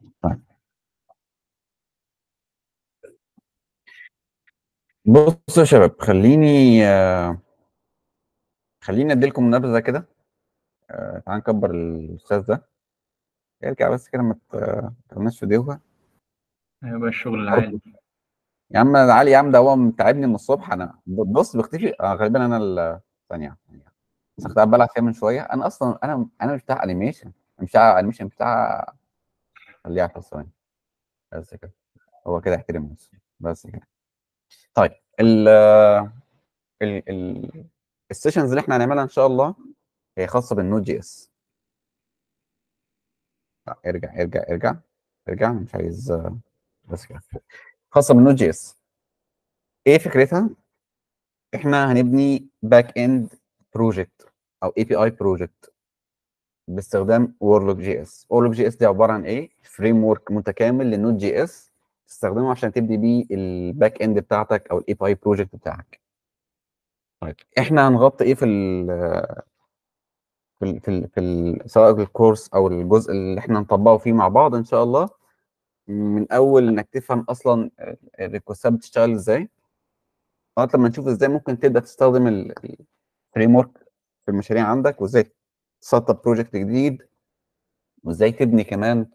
طيب بصوا يا شباب خليني آه، خليني ادي لكم نبذه كده آه، تعال نكبر الاستاذ ده ارجع بس كده ما تغناش في ديوها هيبقى الشغل العالي يا عم ده علي يا عم ده هو متعبني من الصبح انا بص بختفي آه غالبا انا الثانيه بس كنت بلعب فيها من شويه انا اصلا انا انا مش بتاع انيميشن مش بتاع انيميشن بتاع خليها 10 ثواني بس كده هو كده احترم نفسه بس كده طيب ال ال ال السيشنز اللي احنا هنعملها ان شاء الله هي خاصه بالنود جي اس ارجع ارجع ارجع ارجع مش عايز بس كده خاصه بالنود جي اس ايه فكرتها احنا هنبني باك اند بروجكت او اي بي اي بروجكت باستخدام وورلوك جي اس وورلوك جي اس دي عباره عن ايه فريم ورك متكامل للنود جي اس تستخدمه عشان تبني بيه الباك اند بتاعتك او الاي بي اي بروجكت بتاعك طيب احنا هنغطي ايه في ال في ال في, ال في ال سواء الكورس او الجزء اللي احنا نطبقه فيه مع بعض ان شاء الله من اول انك تفهم اصلا الريكوستات بتشتغل ازاي لغايه لما نشوف ازاي ممكن تبدا تستخدم الفريم ورك في المشاريع عندك وازاي تسطب بروجكت جديد وازاي تبني كمان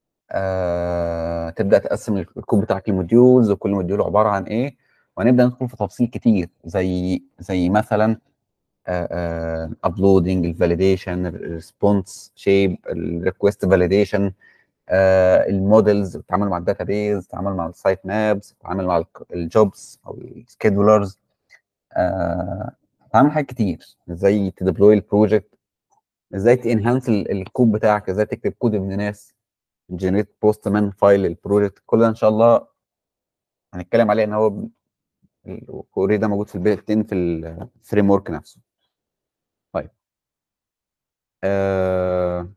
آه تبدا تقسم الكود بتاعك لموديولز وكل موديول عباره عن ايه وهنبدا ندخل في تفاصيل كتير زي زي مثلا ابلودنج الفاليديشن الريسبونس شيب الريكوست فاليديشن المودلز التعامل مع الداتابيز التعامل مع السايت مابس التعامل مع الجوبز او السكيدولرز تعمل حاجات كتير ازاي تديبلوي البروجكت ازاي تنهانس الكود بتاعك ازاي تكتب كود ابن ناس جنريت بوست مان فايل البروجكت كل ده ان شاء الله هنتكلم عليه ان هو اوريدي ده موجود في البيلت ان في الفريم ورك نفسه طيب آه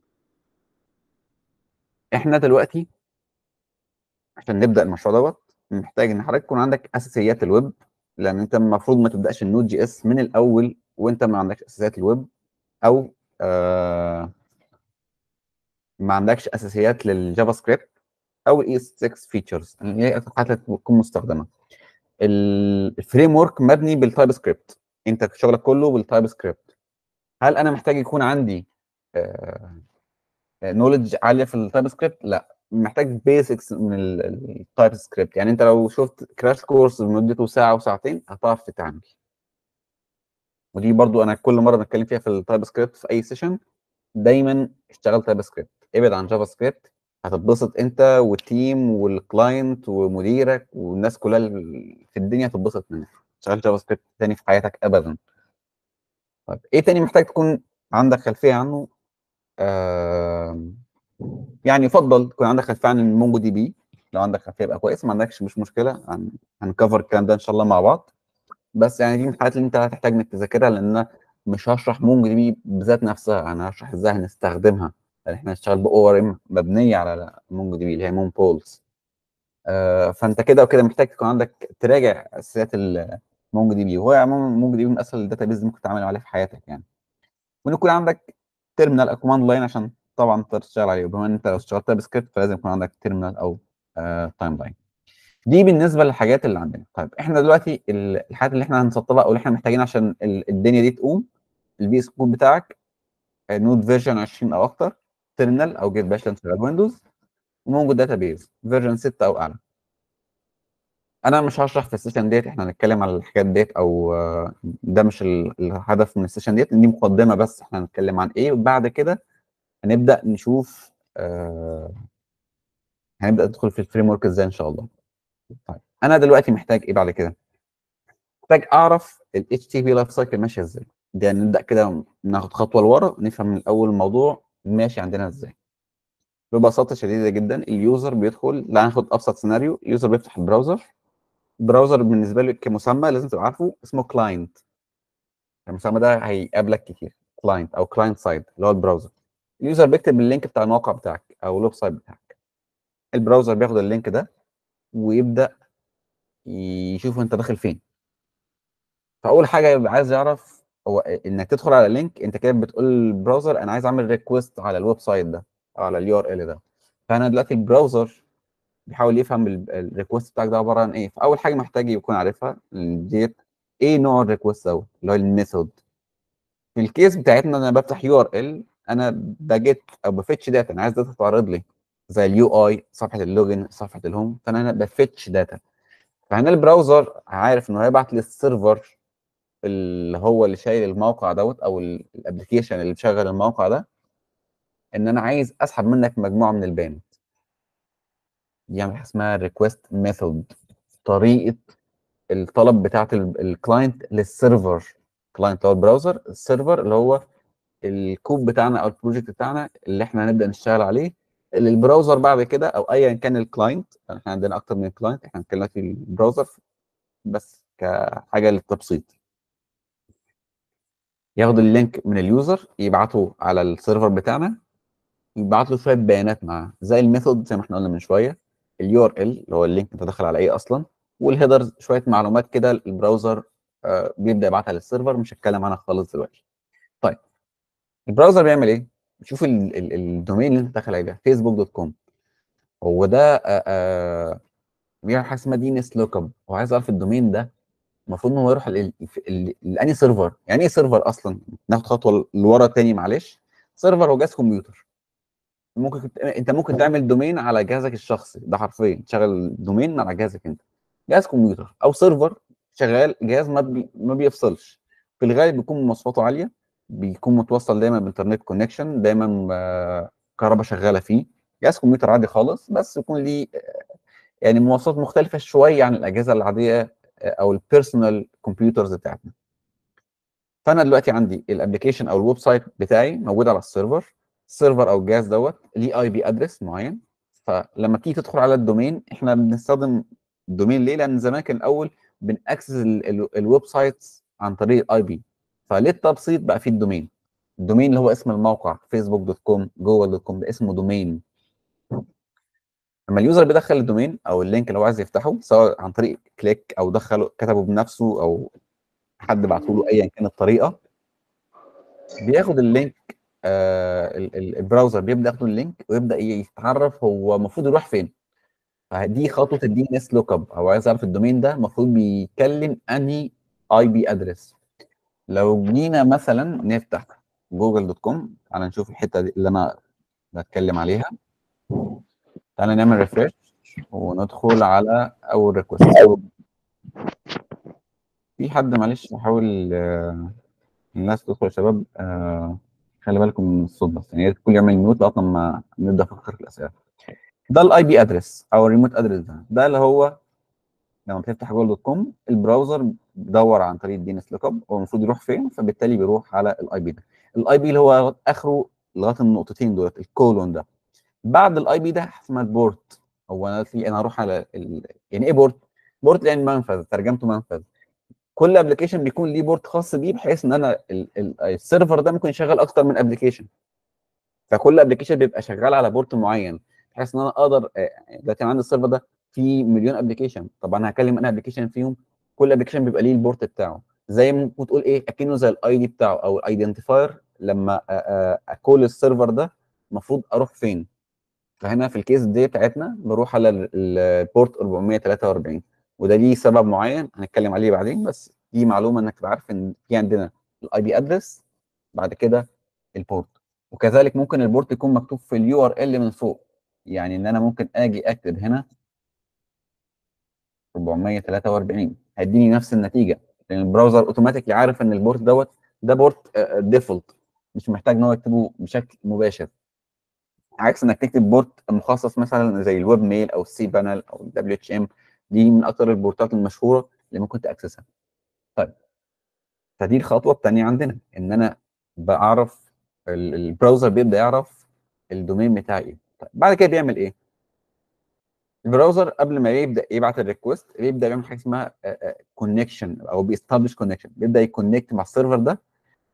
احنا دلوقتي عشان نبدا المشروع دوت محتاج ان حضرتك يكون عندك اساسيات الويب لان انت المفروض ما تبداش النود جي اس من الاول وانت ما عندكش اساسيات الويب او آه ما عندكش اساسيات للجافا سكريبت او الاي اس 6 فيتشرز اللي هي اكتر حاجه تكون مستخدمه الفريم ورك مبني بالتايب سكريبت انت شغلك كله بالتايب سكريبت هل انا محتاج يكون عندي نولج عاليه في التايب سكريبت لا محتاج بيسكس من التايب سكريبت يعني انت لو شفت كراش كورس مدته ساعه وساعتين هتعرف تتعامل ودي برضو انا كل مره بتكلم فيها في التايب سكريبت في اي سيشن دايما اشتغل تايب سكريبت ابعد عن جافا سكريبت هتتبسط انت والتيم والكلاينت ومديرك والناس كلها في الدنيا هتتبسط منك تشتغل جافا سكريبت تاني في حياتك ابدا طيب ايه تاني محتاج تكون عندك خلفيه عنه آه يعني يفضل تكون عندك خلفيه عن المونجو دي بي لو عندك خلفيه يبقى كويس ما عندكش مش مشكله هن... هنكفر الكلام ده ان شاء الله مع بعض بس يعني دي من الحاجات اللي انت هتحتاج انك تذاكرها لان مش هشرح مونجو دي بي بذات نفسها انا هشرح ازاي هنستخدمها يعني احنا هنشتغل باو ار ام مبنيه على مونجو دي بي اللي هي مون بولز آه فانت كده وكده محتاج تكون عندك تراجع اساسيات المونجو دي بي وهو عموما مونجو دي بي من اسهل الداتا اللي ممكن تتعامل عليها في حياتك يعني وان يكون عندك تيرمينال او كوماند لاين عشان طبعا تقدر تشتغل عليه وبما ان انت لو اشتغلت تايب سكريبت فلازم يكون عندك تيرمينال او آه تايم لاين دي بالنسبه للحاجات اللي عندنا طيب احنا دلوقتي الحاجات اللي احنا هنسطبها او اللي احنا محتاجين عشان الدنيا دي تقوم البي اس كود بتاعك نود فيرجن 20 او اكتر تيرمينال او جيت باش شغال ويندوز وموجود داتا بيز فيرجن 6 او اعلى انا مش هشرح في السيشن ديت احنا هنتكلم على الحاجات ديت او ده مش الهدف من السيشن ديت دي مقدمه بس احنا هنتكلم عن ايه وبعد كده هنبدا نشوف آه هنبدا ندخل في الفريم ورك ازاي ان شاء الله طيب انا دلوقتي محتاج ايه بعد كده محتاج اعرف ال HTTP لايف سايكل ماشيه ازاي ده نبدا كده ناخد خطوه لورا نفهم من الاول الموضوع ماشي عندنا ازاي ببساطه شديده جدا اليوزر بيدخل لا هناخد ابسط سيناريو اليوزر بيفتح البراوزر البراوزر بالنسبه له كمسمى لازم تبقى عارفه اسمه كلاينت المسمى ده هيقابلك كتير كلاينت او كلاينت سايد اللي هو البراوزر اليوزر بيكتب اللينك بتاع الموقع بتاعك او الويب سايت بتاعك البراوزر بياخد اللينك ده ويبدا يشوف انت داخل فين فاول حاجه يبقى عايز يعرف هو انك تدخل على لينك انت كده بتقول للبراوزر انا عايز اعمل ريكوست على الويب سايت ده او على اليو ار ال ده فانا دلوقتي البراوزر بيحاول يفهم الريكوست بتاعك ده عباره عن ايه فاول حاجه محتاج يكون عارفها ديت ايه نوع الريكوست دوت اللي هو الميثود في الكيس بتاعتنا انا بفتح يو ار ال انا بجيت او بفتش داتا انا عايز داتا تعرض لي زي اليو اي صفحه اللوجن صفحه الهوم فانا هنا بفتش داتا فهنا البراوزر عارف انه هيبعت للسيرفر اللي هو اللي شايل الموقع دوت او الابلكيشن اللي بيشغل الموقع ده ان انا عايز اسحب منك مجموعه من البيانات دي حاجه اسمها ريكوست ميثود طريقه الطلب بتاعت الكلاينت للسيرفر كلاينت اللي هو البراوزر السيرفر اللي هو الكود بتاعنا او البروجكت بتاعنا اللي احنا هنبدا نشتغل عليه اللي البراوزر بعد كده او ايا كان الكلاينت احنا عندنا اكتر من كلاينت احنا هنتكلم في البراوزر بس كحاجه للتبسيط ياخد اللينك من اليوزر يبعته على السيرفر بتاعنا يبعت له شويه بيانات معاه زي الميثود زي ما احنا قلنا من شويه اليو ار ال اللي هو اللينك انت داخل على ايه اصلا والهيدرز شويه معلومات كده البراوزر آه بيبدا يبعتها للسيرفر مش هتكلم عنها خالص دلوقتي طيب البراوزر بيعمل ايه شوف ال ال الدومين اللي انت داخل عليه ده فيسبوك دوت كوم هو ده آه آه بيعمل حاجه اسمها دي نس لوك اب هو عايز يعرف الدومين ده المفروض ان هو يروح لاني سيرفر يعني ايه سيرفر اصلا ناخد خطوه لورا تاني معلش سيرفر هو جهاز كمبيوتر ممكن انت ممكن تعمل دومين على جهازك الشخصي ده حرفيا تشغل دومين على جهازك انت جهاز كمبيوتر او سيرفر شغال جهاز ما بي... ما بيفصلش في الغالب بيكون مواصفاته عاليه بيكون متوصل دايما بانترنت كونكشن دايما آه كهرباء شغاله فيه جهاز كمبيوتر عادي خالص بس يكون ليه آه يعني مواصفات مختلفه شويه عن الاجهزه العاديه آه او البيرسونال كمبيوترز بتاعتنا فانا دلوقتي عندي الابلكيشن او الويب سايت بتاعي موجود على السيرفر السيرفر او الجهاز دوت ليه اي بي ادرس معين فلما تيجي تدخل على الدومين احنا بنستخدم الدومين ليه؟ لان زمان كان الاول بنأكسس الويب سايتس عن طريق الاي بي فللتبسيط بقى في الدومين الدومين اللي هو اسم الموقع فيسبوك دوت كوم جوجل دوت كوم ده اسمه دومين لما اليوزر بيدخل الدومين او اللينك اللي هو عايز يفتحه سواء عن طريق كليك او دخله كتبه بنفسه او حد بعته له ايا كانت الطريقه بياخد اللينك آه البراوزر بيبدا ياخد اللينك ويبدا يتعرف هو المفروض يروح فين فدي خطوه الدي ان اس لوك اب هو عايز يعرف الدومين ده المفروض بيتكلم انهي اي بي ادرس لو جينا مثلا نفتح جوجل دوت كوم تعالى نشوف الحته دي اللي انا بتكلم عليها تعالى نعمل ريفرش وندخل على اول ريكوست في حد معلش بحاول آه الناس تدخل يا شباب آه خلي بالكم من الصوت بس يعني الكل يعمل ميوت لغايه لما نبدا نفكر في الاسئله ده الاي بي ادرس او الريموت ادرس ده ده اللي هو لما بتفتح جوجل دوت كوم البراوزر بيدور عن طريق الدي ان اس لوك اب هو المفروض يروح فين فبالتالي بيروح على الاي بي ده الاي بي اللي هو اخره لغايه النقطتين دولت الكولون ده بعد الاي بي ده اسمها البورت هو انا انا هروح على ال... يعني ايه بورت؟ بورت يعني منفذ ترجمته منفذ كل ابلكيشن بيكون ليه بورت خاص بيه بحيث ان انا ال... ال... السيرفر ده ممكن يشغل اكتر من ابلكيشن فكل ابلكيشن بيبقى شغال على بورت معين بحيث ان انا اقدر دلوقتي عندي السيرفر ده فيه مليون ابلكيشن طب انا هكلم انا ابلكيشن فيهم كل ابلكيشن بيبقى ليه البورت بتاعه زي ما ممكن تقول ايه اكنه زي الاي دي بتاعه او الايدنتيفاير لما اكول السيرفر ده المفروض اروح فين فهنا في الكيس دي بتاعتنا بروح على البورت 443 وده ليه سبب معين هنتكلم عليه بعدين بس دي معلومه انك تبقى عارف ان في عندنا الاي بي ادرس بعد كده البورت وكذلك ممكن البورت يكون مكتوب في اليو ار ال من فوق يعني ان انا ممكن اجي اكتب هنا 443 هيديني نفس النتيجه لان البراوزر اوتوماتيكلي عارف ان البورت دوت ده بورت ديفولت مش محتاج ان هو يكتبه بشكل مباشر عكس انك تكتب بورت مخصص مثلا زي الويب ميل او السي بانل او الدبليو اتش ام دي من اكثر البورتات المشهوره اللي ممكن تاكسسها طيب فدي الخطوه الثانيه عندنا ان انا بعرف البراوزر بيبدا يعرف الدومين بتاعي ايه طيب بعد كده بيعمل ايه البراوزر قبل ما يبدا يبعت الريكوست بيبدا يعمل حاجه اسمها كونكشن او بيستبلش كونكشن بيبدا يكونكت مع السيرفر ده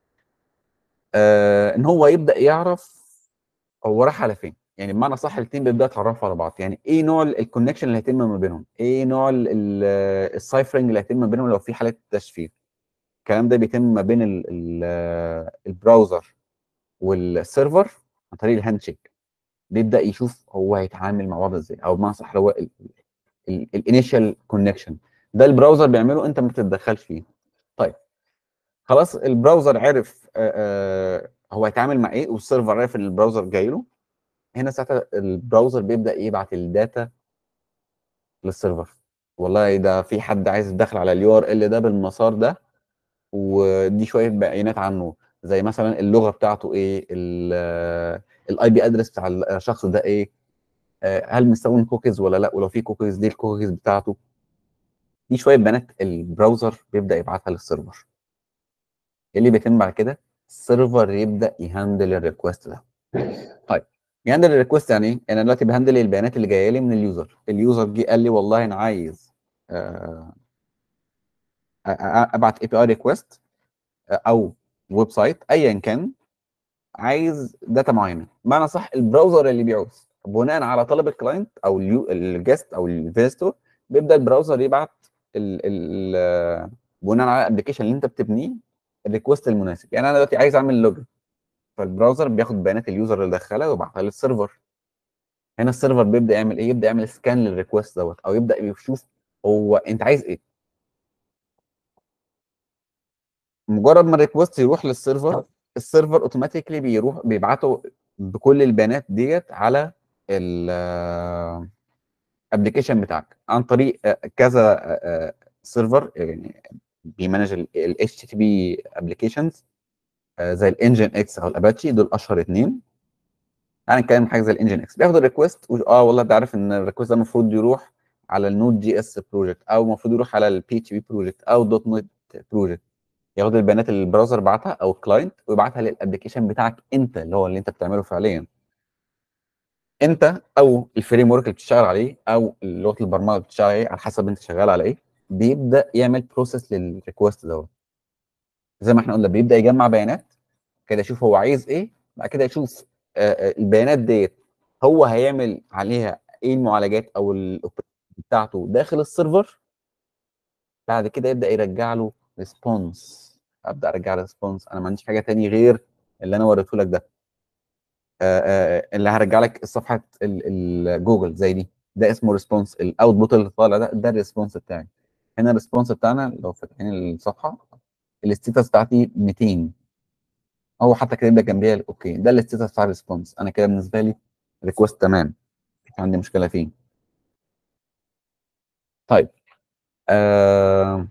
آه ان هو يبدا يعرف هو راح على فين يعني بمعنى صح الاثنين بيبداوا يتعرفوا على بعض يعني ايه نوع الكونكشن اللي هيتم ما بينهم ايه نوع السايفرنج اللي هيتم ما بينهم لو في حاله تشفير الكلام ده بيتم ما بين ال ال البراوزر والسيرفر عن طريق الهاند شيك بيبدا يشوف هو هيتعامل مع بعض ازاي او بمعنى صح هو الانيشال كونكشن ده البراوزر بيعمله انت ما بتتدخلش فيه طيب خلاص البراوزر عرف آه، آه، هو هيتعامل مع ايه والسيرفر عارف ان البراوزر جاي له هنا ساعتها البراوزر بيبدا يبعت الداتا للسيرفر والله ده في حد عايز يدخل على اليو ار ال ده بالمسار ده ودي شويه بيانات عنه زي مثلا اللغه بتاعته ايه الاي بي ادرس بتاع الشخص ده ايه آه، هل مستخدم كوكيز ولا لا ولو في كوكيز دي الكوكيز بتاعته دي شويه بيانات البراوزر بيبدا يبعتها للسيرفر ايه اللي بيتم بعد كده السيرفر يبدا يهندل الريكوست ده طيب يهندل الريكوست يعني ايه انا دلوقتي بهندل البيانات اللي جايه لي من اليوزر اليوزر جه قال لي والله انا عايز آه، آه، آه، ابعت اي بي اي ريكوست او ويب سايت ايا كان عايز داتا معينه بمعنى صح البراوزر اللي بيعوز بناء على طلب الكلاينت او الجست او الفيزيتور بيبدا البراوزر يبعت ال ال بناء على الابلكيشن اللي انت بتبنيه الريكوست المناسب يعني انا دلوقتي عايز اعمل لوجن فالبراوزر بياخد بيانات اليوزر اللي دخلها ويبعتها للسيرفر هنا السيرفر بيبدا يعمل ايه يبدا يعمل سكان للريكوست دوت او يبدا يشوف هو انت عايز ايه مجرد ما الريكوست يروح للسيرفر السيرفر اوتوماتيكلي بيروح بيبعته بكل البيانات ديت على الابلكيشن بتاعك عن طريق كذا سيرفر يعني بيمانج ال HTTP ابلكيشنز زي الانجن اكس او الاباتشي دول اشهر اثنين انا نتكلم عن حاجه زي الانجن اكس بياخد الريكوست اه والله ده عارف ان الريكوست ده المفروض يروح على النود جي اس بروجكت او المفروض يروح على البي اتش بي بروجكت او دوت نت بروجكت ياخد البيانات اللي البراوزر بعتها او الكلاينت ويبعتها للابلكيشن بتاعك انت اللي هو اللي انت بتعمله فعليا انت او الفريم ورك اللي بتشتغل عليه او لغه البرمجه اللي بتشتغل عليه على حسب انت شغال على ايه بيبدا يعمل بروسيس للريكوست دوت زي ما احنا قلنا بيبدا يجمع بيانات كده يشوف هو عايز ايه بعد كده يشوف البيانات ديت هو هيعمل عليها ايه المعالجات او بتاعته داخل السيرفر بعد كده يبدا يرجع له ريسبونس ابدا ارجع ريسبونس انا ما عنديش حاجه تاني غير اللي انا وريته لك ده آآ آآ اللي هرجع لك صفحه الجوجل زي دي ده اسمه ريسبونس الاوتبوت اللي طالع ده ده الريسبونس بتاعي هنا الريسبونس بتاعنا لو فاتحين الصفحه الستيتس بتاعتي 200 هو حتى كاتب لك جنبيها اوكي ده الستيتس بتاع الريسبونس انا كده بالنسبه لي ريكوست تمام مش عندي مشكله فيه طيب آه...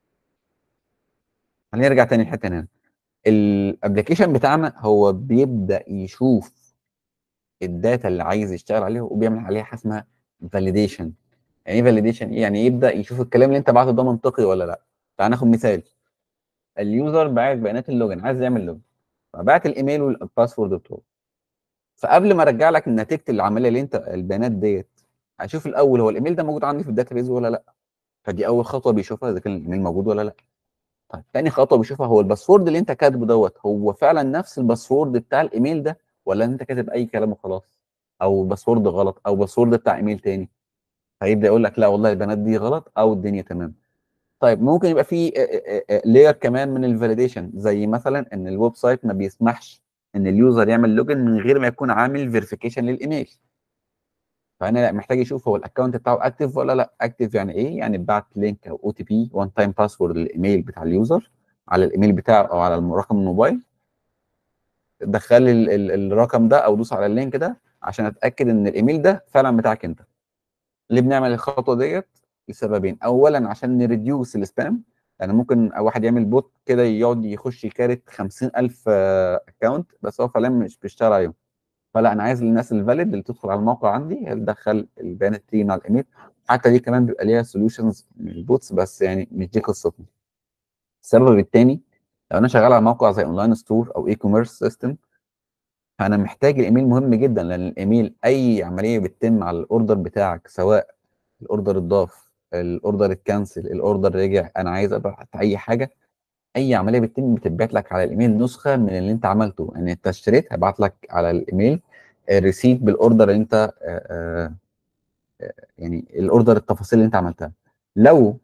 خلينا نرجع تاني الحته هنا الابلكيشن بتاعنا هو بيبدا يشوف الداتا اللي عايز يشتغل عليها وبيعمل عليها حاجه اسمها فاليديشن يعني ايه فاليديشن يعني يبدا يشوف الكلام اللي انت بعته ده منطقي ولا لا تعال ناخد مثال اليوزر باعت بيانات اللوجن عايز يعمل لوجن فبعت الايميل والباسورد بتوعه فقبل ما ارجع لك نتيجه العمليه اللي انت البيانات ديت هشوف الاول هو الايميل ده موجود عندي في الداتابيز ولا لا فدي اول خطوه بيشوفها اذا كان الايميل موجود ولا لا طيب تاني خطوه بيشوفها هو الباسورد اللي انت كاتبه دوت هو فعلا نفس الباسورد بتاع الايميل ده ولا انت كاتب اي كلام وخلاص او باسورد غلط او باسورد بتاع ايميل تاني فيبدا يقول لك لا والله البيانات دي غلط او الدنيا تمام طيب ممكن يبقى في لاير كمان من الفاليديشن زي مثلا ان الويب سايت ما بيسمحش ان اليوزر يعمل لوجن من غير ما يكون عامل فيريفيكيشن للايميل فانا لا محتاج يشوف هو الاكونت بتاعه اكتف ولا لا اكتف يعني ايه يعني بعت لينك او او تي بي وان تايم باسورد للايميل بتاع اليوزر على الايميل بتاعه او على رقم الموبايل دخل لي الرقم ده او دوس على اللينك ده عشان اتاكد ان الايميل ده فعلا بتاعك انت ليه بنعمل الخطوه ديت لسببين اولا عشان نريديوس السبام يعني ممكن واحد يعمل بوت كده يقعد يخش يكارت 50000 اكونت بس هو فعلا مش بيشتغل عليهم فلا انا عايز الناس الفاليد اللي تدخل على الموقع عندي هي تدخل البيانات تيجي مع الايميل حتى دي كمان بيبقى ليها سوليوشنز مش بوتس بس يعني مش دي قصتنا السبب الثاني لو انا شغال على موقع زي اونلاين ستور او اي كوميرس سيستم فانا محتاج الايميل مهم جدا لان الايميل اي عمليه بتتم على الاوردر بتاعك سواء الاوردر اتضاف الاوردر اتكنسل الاوردر رجع انا عايز ابعت اي حاجه اي عمليه بتتم بتتبعت لك على الايميل نسخه من اللي انت عملته يعني انت اشتريت هبعت لك على الايميل ريسيت بالاوردر اللي انت آآ آآ يعني الاوردر التفاصيل اللي انت عملتها لو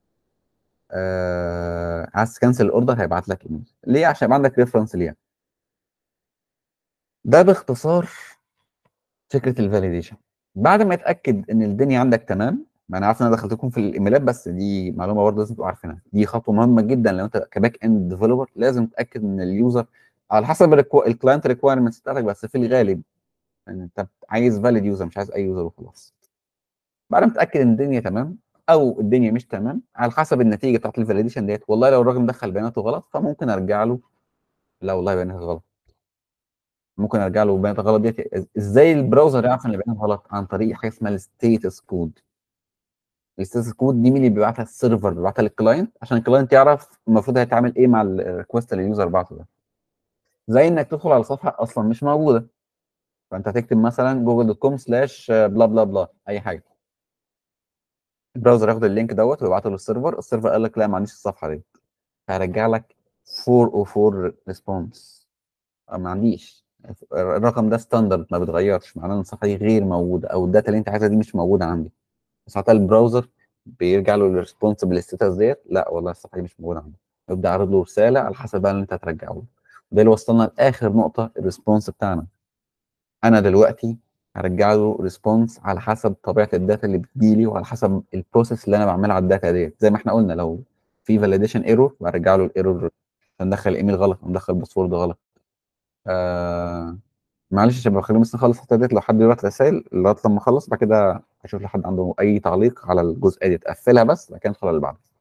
عايز تكنسل الاوردر هيبعت لك ايميل ليه عشان يبقى عندك ريفرنس ليها ده باختصار فكره الفاليديشن بعد ما يتاكد ان الدنيا عندك تمام ما انا عارف ان انا دخلتكم في الايميلات بس دي معلومه برضه لازم تبقوا عارفينها دي خطوه مهمه جدا لو انت كباك اند ديفلوبر لازم تتاكد ان اليوزر على حسب الكلاينت ريكويرمنتس بتاعتك بس في الغالب يعني انت عايز فاليد يوزر مش عايز اي يوزر وخلاص بعد ما تتاكد ان الدنيا تمام او الدنيا مش تمام على حسب النتيجه بتاعت الفاليديشن ديت والله لو الراجل مدخل بياناته غلط فممكن ارجع له لا والله بياناتك غلط ممكن ارجع له بيانات غلط ديت ازاي البراوزر يعرف ان البيانات غلط عن طريق حاجه اسمها الستيتس كود الستيتس كود دي مين اللي بيبعتها السيرفر بيبعتها للكلاينت عشان الكلاينت يعرف المفروض هيتعمل ايه مع الريكوست اللي اليوزر بعته ده زي انك تدخل على صفحه اصلا مش موجوده فانت هتكتب مثلا جوجل دوت كوم سلاش بلا بلا بلا اي حاجه البراوزر ياخد اللينك دوت ويبعته للسيرفر السيرفر قال لك لا ما عنديش الصفحه دي هيرجع لك 404 ريسبونس ما عنديش الرقم ده ستاندرد ما بيتغيرش معناه ان الصفحه دي غير موجوده او الداتا اللي انت عايزها دي مش موجوده عندي ساعتها البراوزر بيرجع له الريسبونس بالستاتس ديت لا والله الصفحه دي مش موجوده عندي يبدا يعرض له رساله على حسب بقى اللي انت هترجعه له ده اللي وصلنا لاخر نقطه الريسبونس بتاعنا انا دلوقتي هرجع له ريسبونس على حسب طبيعه الداتا اللي بتجيلي وعلى حسب البروسيس اللي انا بعملها على الداتا ديت زي ما احنا قلنا لو في فاليديشن ايرور برجع له الايرور ندخل ايميل غلط ندخل باسورد غلط آه معلش يا شباب خلينا بس نخلص الحته ديت لو حد يبعت رسائل لغايه لما اخلص بعد كده اشوف لو حد عنده اي تعليق على الجزئيه دي تقفلها بس بعد كده ندخل على اللي بعده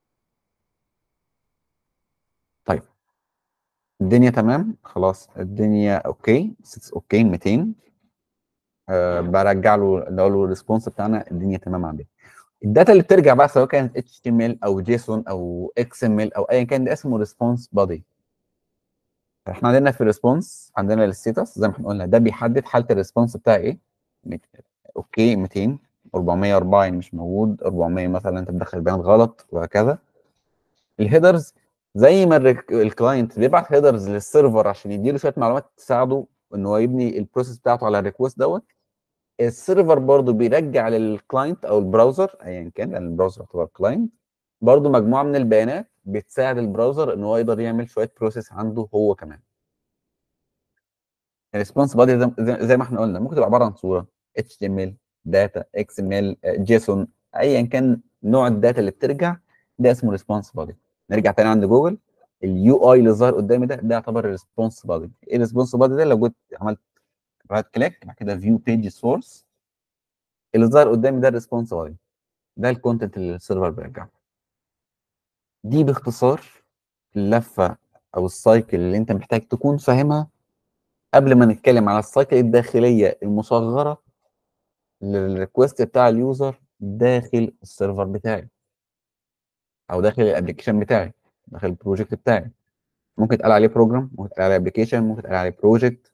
طيب الدنيا تمام خلاص الدنيا اوكي اوكي 200 أه برجع له اللي هو الريسبونس بتاعنا الدنيا تمام عندي الداتا اللي بترجع بقى سواء كانت اتش تي ام ال او جيسون او اكس ام ال او ايا كان ده اسمه ريسبونس بادي احنا عندنا في الريسبونس عندنا الستاتس زي ما احنا قلنا ده بيحدد حاله الريسبونس بتاعي ايه اوكي 200 404 يعني مش موجود 400 مثلا انت مدخل بيانات غلط وهكذا الهيدرز زي ما الكلاينت بيبعت هيدرز للسيرفر عشان يديله شويه معلومات تساعده ان هو يبني البروسيس بتاعته على الريكوست دوت السيرفر برضه بيرجع للكلاينت او البراوزر ايا كان لان البراوزر يعتبر كلاينت برضه مجموعه من البيانات بتساعد البراوزر ان هو يقدر يعمل شويه بروسيس عنده هو كمان الريسبونس بادي زي ما احنا قلنا ممكن تبقى عباره عن صوره اتش تي ام ال داتا اكس ام ال جيسون ايا كان نوع الداتا اللي بترجع ده اسمه ريسبونس بادي نرجع تاني عند جوجل اليو اي اللي ظاهر قدامي ده ده يعتبر الريسبونس بادي ايه الريسبونس بادي ده لو جيت عملت رايت كليك بعد كده فيو بيج سورس اللي ظاهر قدامي ده الريسبونس بادي ده الكونتنت اللي السيرفر بيرجعه دي باختصار اللفه او السايكل اللي انت محتاج تكون فاهمها قبل ما نتكلم على السايكل الداخليه المصغره للريكوست بتاع اليوزر داخل السيرفر بتاعي او داخل الابلكيشن بتاعي داخل البروجكت بتاعي ممكن تقال عليه بروجرام ممكن تقال عليه ابلكيشن ممكن تقال عليه بروجكت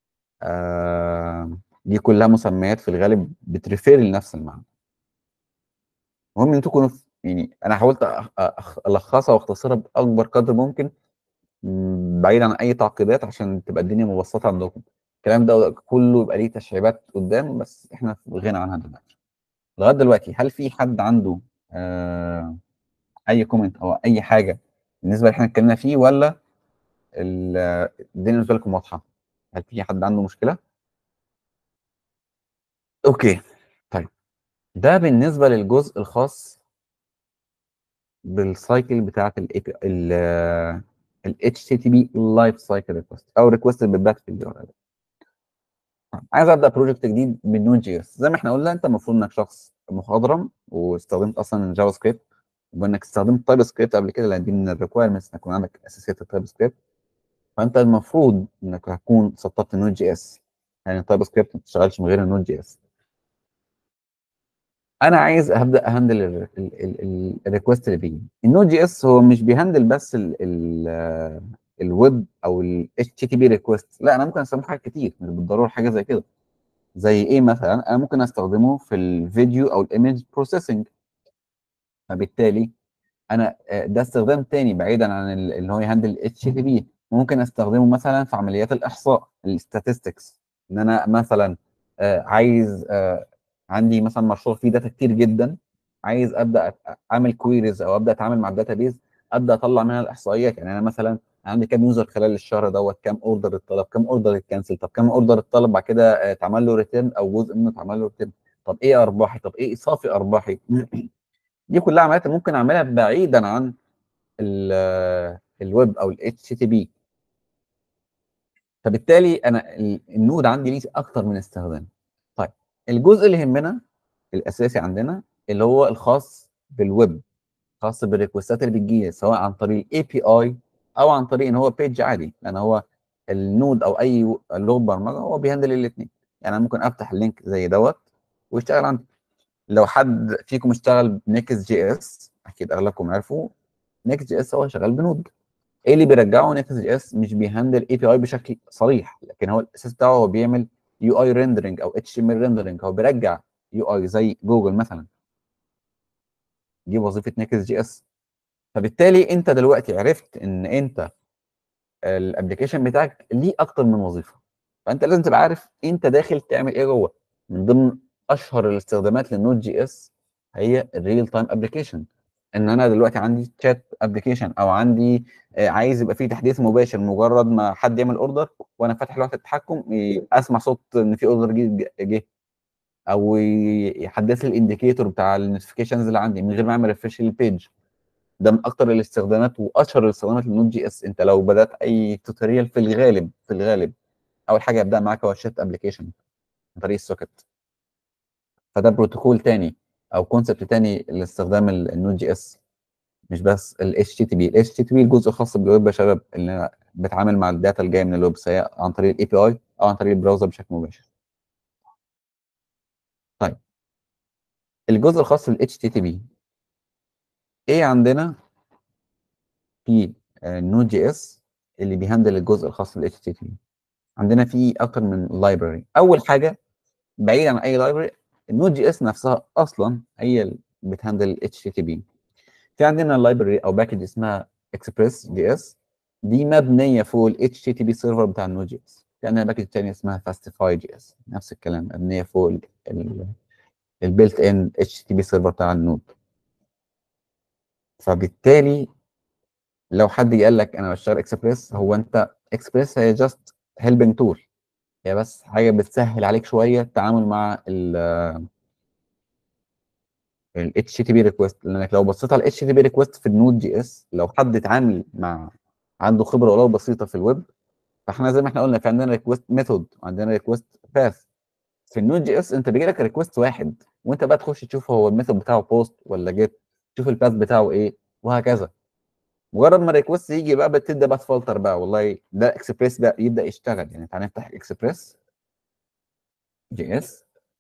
آه دي كلها مسميات في الغالب بتريفير لنفس المعنى المهم ان تكونوا يعني انا حاولت الخصها واختصرها باكبر قدر ممكن بعيد عن اي تعقيدات عشان تبقى الدنيا مبسطه عندكم الكلام ده كله يبقى ليه تشعيبات قدام بس احنا في غنى عنها دلوقتي لغايه دلوقتي هل في حد عنده آه اي كومنت او اي حاجه بالنسبه اللي احنا اتكلمنا فيه ولا الدنيا بالنسبه لكم واضحه هل في حد عنده مشكله اوكي طيب ده بالنسبه للجزء الخاص بالسايكل بتاعت الاي بي ال HTTP لايف سايكل ريكوست او ريكوست اللي بتبعت في اليو ار ال عايز ابدا بروجكت جديد بالنود جي اس زي ما احنا قلنا انت المفروض انك شخص مخضرم واستخدمت اصلا الجافا سكريبت وانك استخدمت تايب سكريبت قبل كده لان دي من الريكويرمنتس انك يكون عندك اساسيات التايب سكريبت فانت المفروض انك هتكون سطبت النود جي اس يعني التايب سكريبت ما بتشتغلش من غير النود جي اس انا عايز هبدا اهندل الريكوست اللي بيجي النود جي اس هو مش بيهندل بس الويب او ال HTTP ريكوست لا انا ممكن استخدمه في حاجات كتير مش بالضروره حاجه زي كده زي ايه مثلا انا ممكن استخدمه في الفيديو او الايمج بروسيسنج فبالتالي انا ده استخدام تاني بعيدا عن اللي هو يهندل HTTP ممكن استخدمه مثلا في عمليات الاحصاء الستاتستكس ان انا مثلا عايز عندي مثلا مشروع فيه داتا كتير جدا عايز ابدا اعمل كويريز او ابدا اتعامل مع الداتا بيز ابدا اطلع منها الاحصائيات يعني انا مثلا عندي كام يوزر خلال الشهر دوت كام اوردر اتطلب كام اوردر اتكنسل طب كام اوردر اتطلب بعد كده آه، اتعمل له ريتيرن او جزء منه اتعمل له ريتيرن طب ايه ارباحي طب ايه صافي ارباحي دي كلها عمليات ممكن اعملها بعيدا عن ال- آه، الويب او الاتش تي بي فبالتالي انا ال- النود عندي ليه اكتر من استخدام طيب الجزء اللي يهمنا الاساسي عندنا اللي هو الخاص بالويب خاص بالريكوستات اللي بتجي سواء عن طريق الاي بي اي او عن طريق ان هو بيج عادي لان هو النود او اي لغه برمجه هو بيهندل الاثنين يعني انا ممكن افتح اللينك زي دوت ويشتغل عندي لو حد فيكم اشتغل بنكس جي اس اكيد اغلبكم عرفوا نكس جي اس هو شغال بنود ايه اللي بيرجعه نكس جي اس مش بيهندل اي بي اي بشكل صريح لكن هو الاساس بتاعه هو بيعمل يو اي ريندرنج او اتش ام ال ريندرنج هو بيرجع يو اي زي جوجل مثلا دي وظيفه نكس جي اس فبالتالي انت دلوقتي عرفت ان انت الابلكيشن بتاعك ليه اكتر من وظيفه فانت لازم تبقى عارف انت داخل تعمل ايه جوه من ضمن اشهر الاستخدامات للنود جي اس هي الريل تايم ابلكيشن ان انا دلوقتي عندي شات ابلكيشن او عندي آه، عايز يبقى فيه تحديث مباشر مجرد ما حد يعمل اوردر وانا فاتح لوحه التحكم ي- اسمع صوت ان في اوردر جه جه او ي- يحدث لي الانديكيتور بتاع النوتيفيكيشنز اللي عندي من غير ما اعمل ريفرش للبيج ده من اكتر الاستخدامات واشهر الاستخدامات للنود جي اس انت لو بدات اي توتوريال في الغالب في الغالب اول حاجه يبدا معاك هو الشات ابلكيشن عن طريق السوكت فده بروتوكول تاني او كونسبت تاني لاستخدام ال- النود جي اس مش بس ال HTTP ال HTTP الجزء الخاص بالويب يا شباب اللي أنا بتعامل مع الداتا اللي جايه من الويب سواء عن طريق الاي بي اي او عن طريق البراوزر بشكل مباشر طيب الجزء الخاص بال HTTP ايه عندنا في نود جي اس اللي بيهندل الجزء الخاص بال HTTP عندنا في اكتر من لايبراري اول حاجه بعيد عن اي لايبراري النود جي اس نفسها اصلا هي اللي بتهندل ال HTTP في عندنا لايبراري او باكج اسمها اكسبريس جي اس دي مبنيه فوق ال HTTP سيرفر بتاع النود جي اس في عندنا باكج تانية اسمها فاستيفاي جي اس نفس الكلام مبنيه فوق البيلت ان HTTP سيرفر بتاع النود فبالتالي لو حد قال لك انا بشتغل اكسبريس هو انت اكسبريس هي جاست هيلبنج تول هي بس حاجه بتسهل عليك شويه التعامل مع ال ال HTTP ريكوست لانك لو بصيت على ال HTTP ريكوست في النود جي اس لو حد اتعامل مع عنده خبره ولو بسيطه في الويب فاحنا زي ما احنا قلنا في عندنا ريكوست ميثود وعندنا ريكوست باث في النود جي اس انت بيجي لك ريكوست واحد وانت بقى تخش تشوف هو الميثود بتاعه بوست ولا جيت تشوف الباث بتاعه ايه وهكذا مجرد ما الريكوست يجي بقى بتبدا بقى تفلتر بقى والله ده اكسبريس ده يبدا يشتغل يعني تعالى نفتح اكسبريس جي اس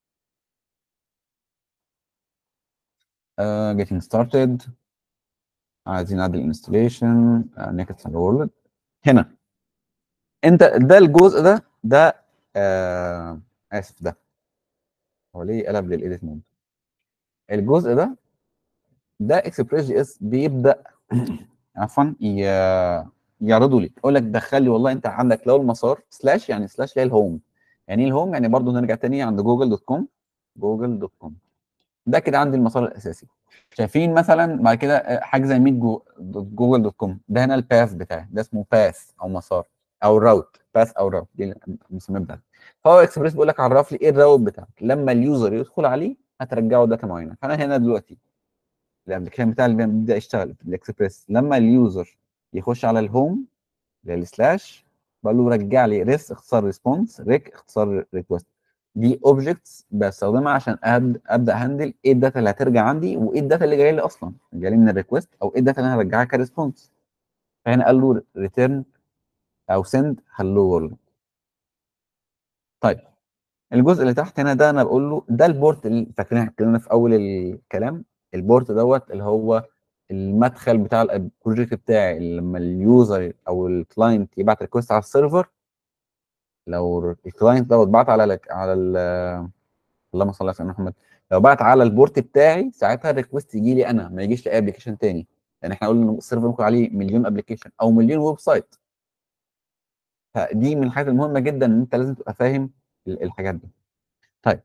uh, getting started عايزين نعدل انستليشن نيكست وورلد هنا انت ده الجزء ده ده آه اسف ده هو ليه قلب للايديت مود الجزء ده ده اكسبريس جي اس بيبدا عفوا ي- يعرضوا لي يقول لك دخل لي والله انت عندك لو المسار سلاش يعني سلاش اللي هي الهوم يعني ايه الهوم يعني برضو نرجع تاني عند جوجل دوت كوم جوجل دوت كوم ده كده عندي المسار الاساسي شايفين مثلا بعد كده آه، حاجه زي ميت جو دوت جوجل دوت كوم ده هنا الباث بتاعي ده اسمه باث او مسار او راوت باث او راوت دي المسمى بتاعتي فهو اكسبريس بيقول لك عرف لي ايه الراوت بتاعك لما اليوزر يدخل عليه هترجعه داتا معينه فانا هنا دلوقتي الابلكيشن بتاعي اللي بيبدا يشتغل في الاكسبريس لما اليوزر يخش على الهوم للسلاش بقول له رجع لي ريس اختصار ريسبونس ريك اختصار ريكوست دي اوبجكتس بستخدمها عشان أب- ابدا هندل ايه الداتا اللي هترجع عندي وايه الداتا اللي جايه لي اصلا جايه لي من الريكوست او ايه الداتا اللي انا هرجعها كريسبونس فهنا قال له ريتيرن او سند هلو وورلد طيب الجزء اللي تحت هنا ده انا بقول له ده البورت اللي فاكرين احنا اتكلمنا في اول الكلام البورت دوت اللي هو المدخل بتاع البروجكت بتاعي اللي لما اليوزر او الكلاينت يبعت ريكوست على السيرفر لو الكلاينت دوت بعت على ال على ال اللهم صل على سيدنا محمد لو بعت على البورت بتاعي ساعتها الريكوست يجي لي انا ما يجيش لاي ابلكيشن تاني لان احنا قلنا ان السيرفر ممكن عليه مليون ابلكيشن او مليون ويب سايت فدي من الحاجات المهمه جدا ان انت لازم تبقى فاهم ال- الحاجات دي طيب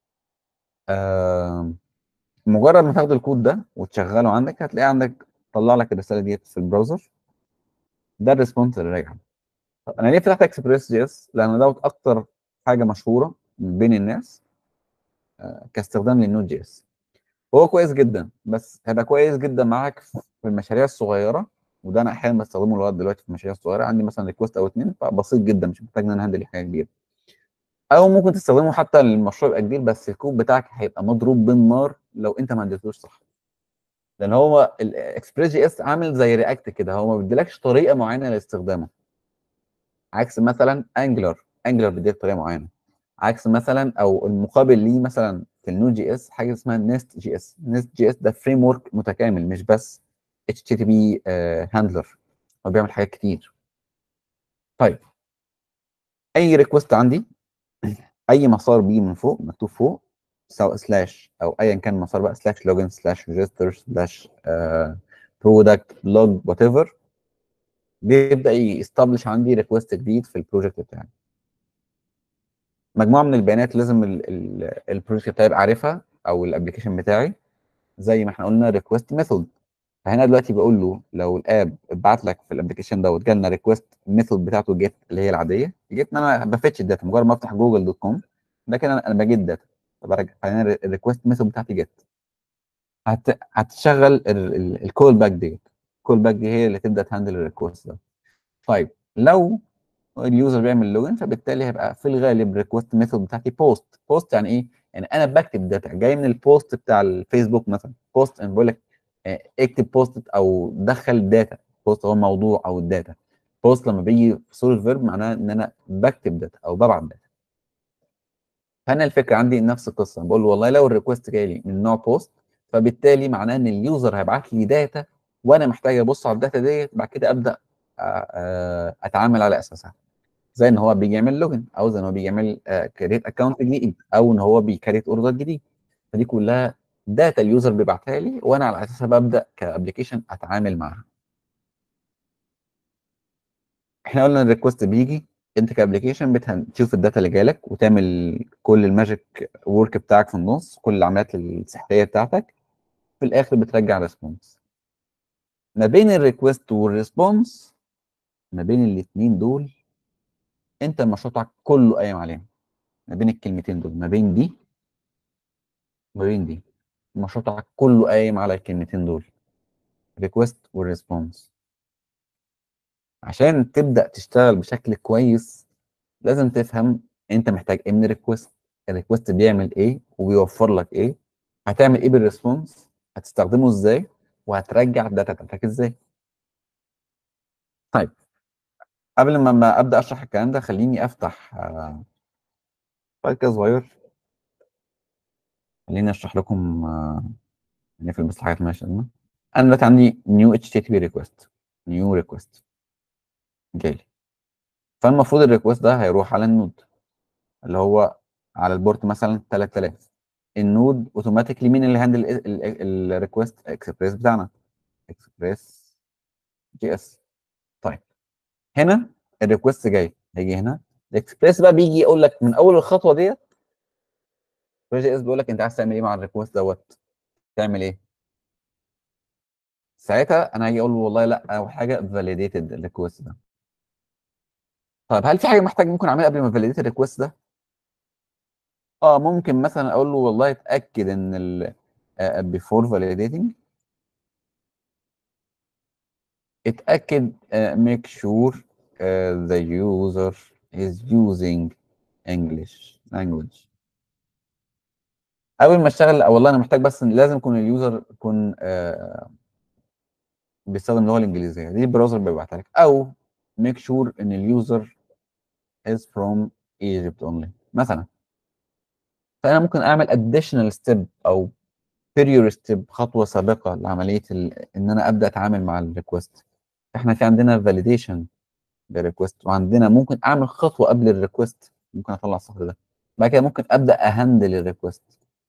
آه مجرد ما تاخد الكود ده وتشغله عندك هتلاقيه عندك طلع لك الرساله ديت في البراوزر ده الريسبونس اللي راجع طب انا ليه فتحت اكسبريس جي اس لان دوت اكتر حاجه مشهوره بين الناس آه، كاستخدام للنود جي اس هو كويس جدا بس هيبقى كويس جدا معاك في المشاريع الصغيره وده انا احيانا بستخدمه لغايه دلوقتي في المشاريع الصغيره عندي مثلا ريكوست او اتنين فبسيط جدا مش محتاج ان انا هندل حاجه كبيره او ممكن تستخدمه حتى للمشروع يبقى كبير بس الكود بتاعك هيبقى مضروب بالنار لو انت ما اديتوش صح لان هو الاكسبريس جي اس عامل زي رياكت كده هو ما بيديلكش طريقه معينه لاستخدامه عكس مثلا انجلر انجلر بيديك طريقه معينه عكس مثلا او المقابل ليه مثلا في النود جي اس حاجه اسمها نيست جي اس نيست جي اس ده فريم ورك متكامل مش بس اتش تي بي هاندلر هو بيعمل حاجات كتير طيب اي ريكوست عندي اي مسار بيجي من فوق مكتوب فوق سواء سلاش او ايا كان المسار بقى سلاش لوجن سلاش ريجستر سلاش برودكت لوج وات ايفر بيبدا يستبلش عندي ريكوست جديد في البروجكت بتاعي مجموعه من البيانات لازم البروجكت بتاعي يبقى عارفها او الابلكيشن بتاعي زي ما احنا قلنا ريكوست ميثود فهنا دلوقتي بقول له لو الاب اتبعت لك في الابلكيشن دوت جالنا ريكوست ميثود بتاعته جيت اللي هي العاديه جيت ان انا بفتش الداتا مجرد ما افتح جوجل دوت كوم ده كده انا أنا بجيت داتا فبرجع فهنا الريكوست ميثود بتاعتي جيت هت... هتشغل الكول باك ديت الكول باك دي هي اللي تبدا تهندل الريكوست ده طيب لو اليوزر بيعمل لوجن فبالتالي هيبقى في الغالب ريكوست ميثود بتاعتي بوست بوست يعني ايه يعني انا بكتب داتا جاي من البوست بتاع الفيسبوك مثلا بوست انا بقول لك آه، اكتب بوست او دخل داتا بوست هو الموضوع او الداتا بوست لما بيجي في صوره فيرب معناه ان انا بكتب داتا او ببعت داتا فانا الفكره عندي نفس القصه بقول له والله لو الريكوست جاي لي من نوع بوست فبالتالي معناه ان اليوزر هيبعت لي داتا وانا محتاج ابص على الداتا ديت بعد كده ابدا آه، آه، اتعامل على اساسها زي ان هو بيجي يعمل لوجن او زي ان هو بيجي يعمل كريت اكونت جديد او ان هو بيكريت اوردر جديد فدي كلها داتا اليوزر بيبعتها لي وانا على اساسها ببدا كابلكيشن اتعامل معاها احنا قلنا الريكوست بيجي انت كابلكيشن بتشوف الداتا اللي جالك وتعمل كل الماجيك ورك بتاعك في النص كل العمليات السحريه بتاعتك في الاخر بترجع ريسبونس ما بين الريكوست والريسبونس ما بين الاثنين دول انت المشروع بتاعك كله قايم عليهم ما بين الكلمتين دول ما بين دي ما بين دي المشروع بتاعك كله قايم على الكلمتين دول ريكوست والريسبونس عشان تبدا تشتغل بشكل كويس لازم تفهم انت محتاج ايه من الريكوست الريكوست بيعمل ايه وبيوفر لك ايه هتعمل ايه بالريسبونس هتستخدمه ازاي وهترجع الداتا بتاعتك ازاي طيب قبل ما ما ابدا اشرح الكلام ده خليني افتح آه، فايل كده صغير خليني اشرح لكم آه، نقفل بس الحاجات ماشيه انا دلوقتي عندي نيو اتش تي بي ريكوست نيو ريكوست جالي فالمفروض الريكوست ده هيروح على النود اللي هو على البورت مثلا 3000 النود اوتوماتيكلي مين اللي هاندل الريكوست اكسبريس بتاعنا اكسبريس جي اس طيب هنا الريكوست جاي هيجي هنا الاكسبريس بقى بيجي يقول لك من اول الخطوه ديت جي اس بيقول لك انت عايز تعمل ايه مع الريكوست دوت تعمل ايه ساعتها انا هاجي اقول له والله لا اول حاجه فاليديتد الريكوست ده طيب هل في حاجه محتاج ممكن اعملها قبل ما فاليديت الريكوست ده اه ممكن مثلا اقول له والله اتاكد ان ال before validating اتاكد uh, make sure uh, the user is using English language اول ما اشتغل والله انا محتاج بس إن لازم يكون اليوزر يكون آه بيستخدم اللغه الانجليزيه دي البراوزر بيبعتها لك او make sure ان اليوزر is from Egypt only مثلا فانا ممكن اعمل additional step او superior step خطوه سابقه لعمليه ال... ان انا ابدا اتعامل مع الريكوست احنا في عندنا validation للريكوست وعندنا ممكن اعمل خطوه قبل الريكوست ممكن اطلع الصخر ده بعد كده ممكن ابدا اهندل الريكوست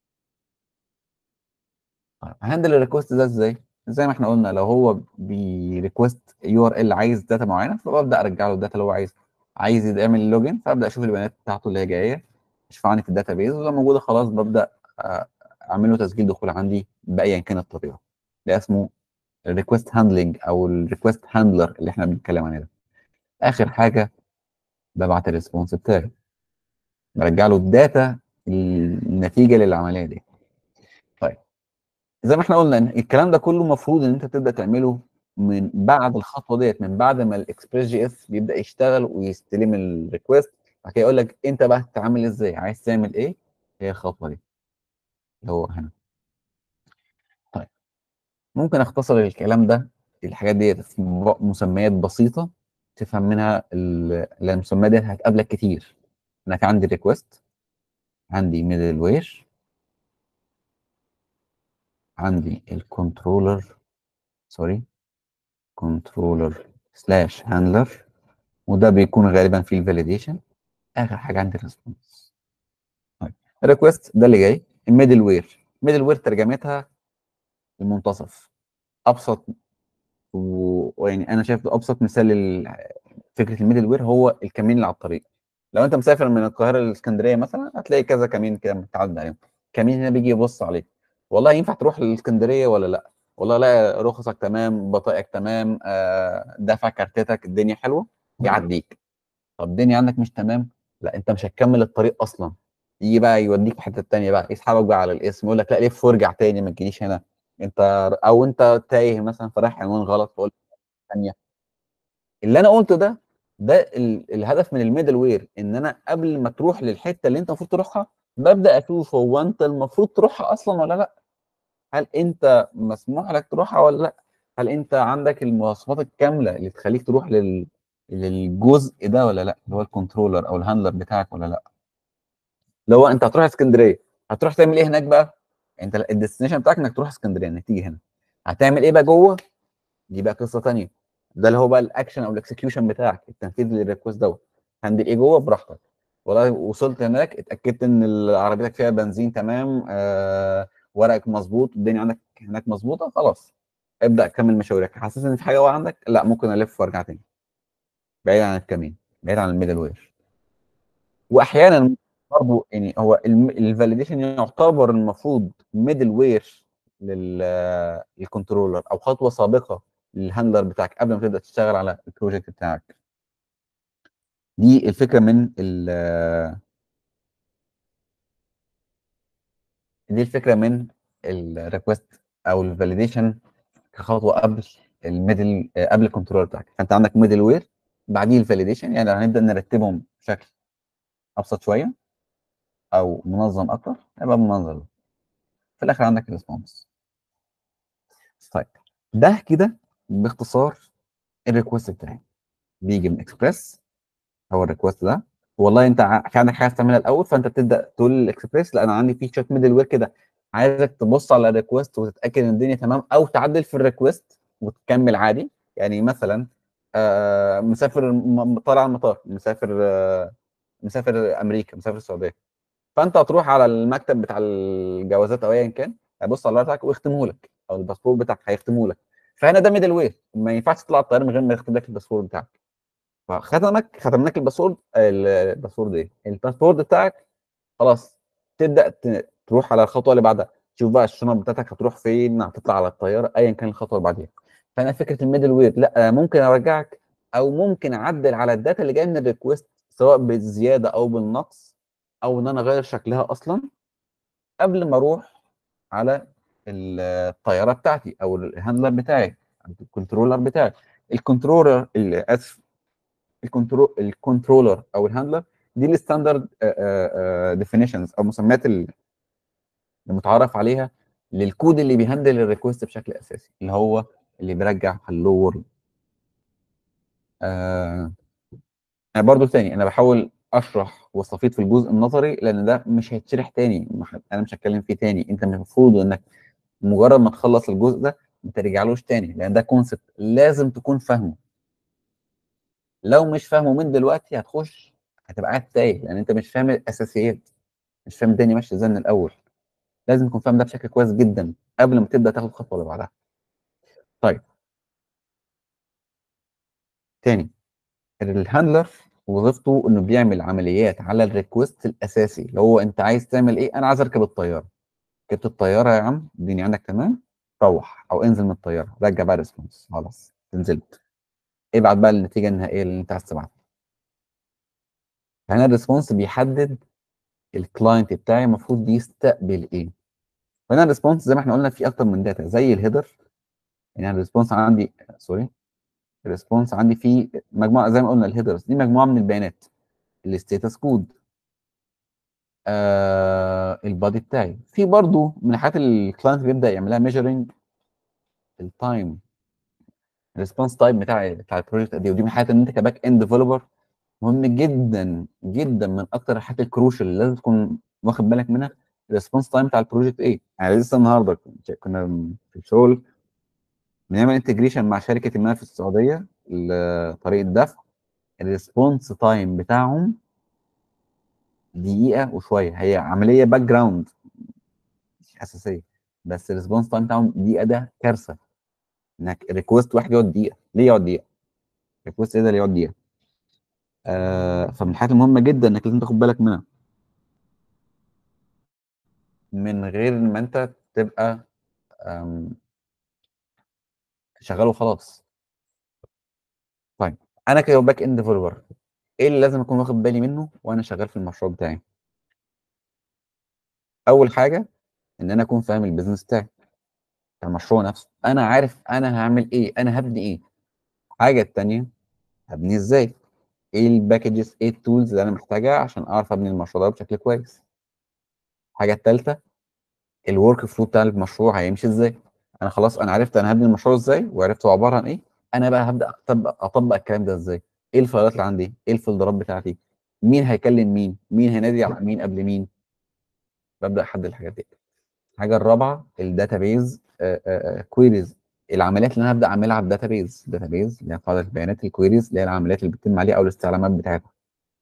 هندل الريكوست ده ازاي زي ما احنا قلنا لو هو بيريكوست يو ار ال عايز داتا معينه فببدا ارجع له الداتا اللي هو عايزها عايز يعمل لوجن فابدا اشوف البيانات بتاعته اللي هي جايه اشفعني في الداتا بيز ولو موجوده خلاص ببدا اعمل له تسجيل دخول عندي بايا كانت الطريقه ده اسمه الريكوست هاندلنج او الريكوست هاندلر اللي احنا بنتكلم عليه ده اخر حاجه ببعت الريسبونس بتاعي برجع له الداتا النتيجه للعمليه دي طيب زي ما احنا قلنا إن الكلام ده كله المفروض ان انت تبدا تعمله من بعد الخطوه ديت من بعد ما الاكسبريس جي اس بيبدا يشتغل ويستلم الريكوست بعد كده يقول لك انت بقى هتتعامل ازاي عايز تعمل ايه هي الخطوه دي اللي هو هنا طيب ممكن اختصر الكلام ده الحاجات ديت في مسميات بسيطه تفهم منها ال- لان المسميات ديت هتقابلك كتير انا كان عندي ريكوست عندي ميدل وير عندي الكنترولر سوري كنترولر سلاش هاندلر وده بيكون غالبا في الفاليديشن اخر حاجه عندي الريسبونس طيب الريكوست ده اللي جاي الميدل وير ميدل وير ترجمتها المنتصف ابسط و- ويعني انا شايف ده ابسط مثال لل- فكره الميدل وير هو الكمين اللي على الطريق لو انت مسافر من القاهره للاسكندريه مثلا هتلاقي كذا كمين كده متعدى عليهم كمين هنا بيجي يبص عليك والله ينفع تروح للاسكندريه ولا لا والله لا رخصك تمام بطائقك تمام آه، دافع كارتتك الدنيا حلوه يعديك طب الدنيا عندك مش تمام لا انت مش هتكمل الطريق اصلا يجي بقى يوديك في حته تانية بقى يسحبك بقى على الاسم يقول لك لا لف وارجع تاني ما تجيليش هنا انت او انت تايه مثلا فرايح عنوان غلط فقول ثانيه اللي انا قلته ده ده ال- الهدف من الميدل وير ان انا قبل ما تروح للحته اللي انت المفروض تروحها ببدا اشوف هو انت المفروض تروحها اصلا ولا لا هل انت مسموح لك تروحها ولا لا هل انت عندك المواصفات الكامله اللي تخليك تروح لل للجزء ده ولا لا اللي هو الكنترولر او الهاندلر بتاعك ولا لا لو انت هتروح اسكندريه هتروح تعمل ايه هناك بقى انت الديستنيشن بتاعك انك تروح اسكندريه انك تيجي هنا هتعمل ايه بقى جوه دي بقى قصه تانية ده اللي هو بقى الاكشن او الاكسكيوشن بتاعك التنفيذ للريكوست دوت هندل ايه جوه براحتك والله وصلت هناك اتاكدت ان عربيتك فيها بنزين تمام آه ورقك مظبوط الدنيا عندك هناك مظبوطه خلاص ابدا كمل مشاويرك حاسس ان في حاجه واقعه عندك لا ممكن الف وارجع تاني بعيد عن الكمين بعيد عن الميدل وير واحيانا برضه يعني هو الفاليديشن يعتبر المفروض ميدل وير للكنترولر او خطوه سابقه للهاندلر بتاعك قبل ما تبدا تشتغل على البروجكت بتاعك دي الفكره من ال دي الفكره من الريكوست او الفاليديشن كخطوه قبل الميدل قبل الكنترولر بتاعك فانت عندك ميدل وير بعديه الفاليديشن يعني هنبدا نرتبهم بشكل ابسط شويه او منظم اكتر هيبقى منظم في الاخر عندك الريسبونس طيب ده كده باختصار الريكوست بتاعي بيجي من اكسبريس هو الريكوست ده والله انت ع- في عندك حاجه تعملها الاول فانت بتبدا تقول للاكسبريس لا انا عندي في شويه ميدل وير كده عايزك تبص على الريكوست وتتاكد ان الدنيا تمام او تعدل في الريكوست وتكمل عادي يعني مثلا آه مسافر م- طالع على المطار مسافر آه مسافر امريكا مسافر السعوديه فانت هتروح على المكتب بتاع الجوازات او ايا كان هيبص على الورق بتاعك ويختمه لك او الباسبور بتاعك هيختمه لك فهنا ده ميدل وير ما ينفعش تطلع الطياره من غير ما يختم لك الباسبور بتاعك فختمك ختم لك الباسورد الباسورد ايه الباسورد بتاعك خلاص تبدا ت- تروح على الخطوه اللي بعدها تشوف بقى الشنط بتاعتك هتروح فين هتطلع على الطياره ايا كان الخطوه اللي بعديها فانا فكره الميدل وير لا ممكن ارجعك او ممكن اعدل على الداتا اللي جايه من الريكوست سواء بالزياده او بالنقص او ان انا اغير شكلها اصلا قبل ما اروح على ال- الطياره بتاعتي او الهاندلر بتاعي الكنترولر بتاعي الكنترولر ال- اسف الكنترول الكنترولر او الهاندلر دي الستاندرد ديفينيشنز او مسميات ال- المتعارف عليها للكود اللي بيهندل الريكوست بشكل اساسي اللي هو اللي بيرجع هلو وورلد آه انا برضو تاني انا بحاول اشرح واستفيض في الجزء النظري لان ده مش هيتشرح تاني ما ح- انا مش هتكلم فيه تاني انت المفروض انك مجرد ما تخلص الجزء ده ما ترجعلوش تاني لان ده كونسبت لازم تكون فاهمه لو مش فاهمه من دلوقتي هتخش هتبقى قاعد تايه لان انت مش فاهم الاساسيات مش فاهم الدنيا ماشيه ازاي من الاول لازم تكون فاهم ده بشكل كويس جدا قبل ما تبدا تاخد الخطوه اللي بعدها طيب تاني الهاندلر وظيفته انه بيعمل عمليات على الريكوست الاساسي اللي هو انت عايز تعمل ايه انا عايز اركب الطياره ركبت الطياره يا عم الدنيا عندك تمام روح او انزل من الطياره رجع بقى ريسبونس خلاص نزلت ابعت بقى النتيجه النهائيه اللي انت عايز تبعتها فهنا الريسبونس بيحدد الكلاينت بتاعي المفروض يستقبل ايه فهنا الريسبونس زي ما احنا قلنا في اكتر من داتا زي الهيدر يعني الريسبونس عندي سوري الريسبونس عندي فيه مجموعه زي ما قلنا الهيدرز دي مجموعه من البيانات الستاتس كود آه البادي بتاعي في برضو من الحاجات اللي الكلاينت بيبدا يعملها ميجرنج التايم الريسبونس تايم بتاع بتاع البروجكت قد ايه ودي من الحاجات ان انت كباك اند ديفلوبر مهم جدا جدا من اكتر الحاجات الكروشال اللي لازم تكون واخد بالك منها الريسبونس تايم بتاع البروجكت ايه يعني لسه النهارده كنا في الشغل بنعمل انتجريشن مع شركه ما في السعوديه لطريقه دفع الريسبونس تايم بتاعهم دقيقه وشويه هي عمليه باك جراوند مش اساسيه بس الريسبونس تايم بتاعهم دقيقه ده كارثه انك ريكوست واحد يقعد دقيقه ليه يقعد دقيقه؟ ريكوست ايه ده اللي يقعد دقيقه؟ آه فمن الحاجات المهمه جدا انك لازم تاخد بالك منها من غير ما انت تبقى شغال وخلاص طيب انا كباك اند ديفلوبر ايه اللي لازم اكون واخد بالي منه وانا شغال في المشروع بتاعي اول حاجه ان انا اكون فاهم البيزنس بتاعي المشروع نفسه انا عارف انا هعمل ايه انا هبني ايه الحاجه الثانيه هبني ازاي ايه الباكجز ايه التولز اللي انا محتاجها عشان اعرف ابني المشروع ده بشكل كويس الحاجه الثالثه الورك فلو بتاع المشروع هيمشي ازاي انا خلاص انا عرفت انا هبني المشروع ازاي وعرفت هو عباره عن ايه انا بقى هبدا اطبق اطبق الكلام ده ازاي ايه الفايلات اللي عندي ايه الفولدرات بتاعتي مين هيكلم مين مين هينادي على مين قبل مين ببدا احدد الحاجات دي الحاجه الرابعه الداتابيز كويريز العمليات اللي انا هبدا اعملها على الداتابيز الداتابيز اللي هي قاعده البيانات الكويريز اللي هي العمليات اللي بتتم عليها او الاستعلامات بتاعتها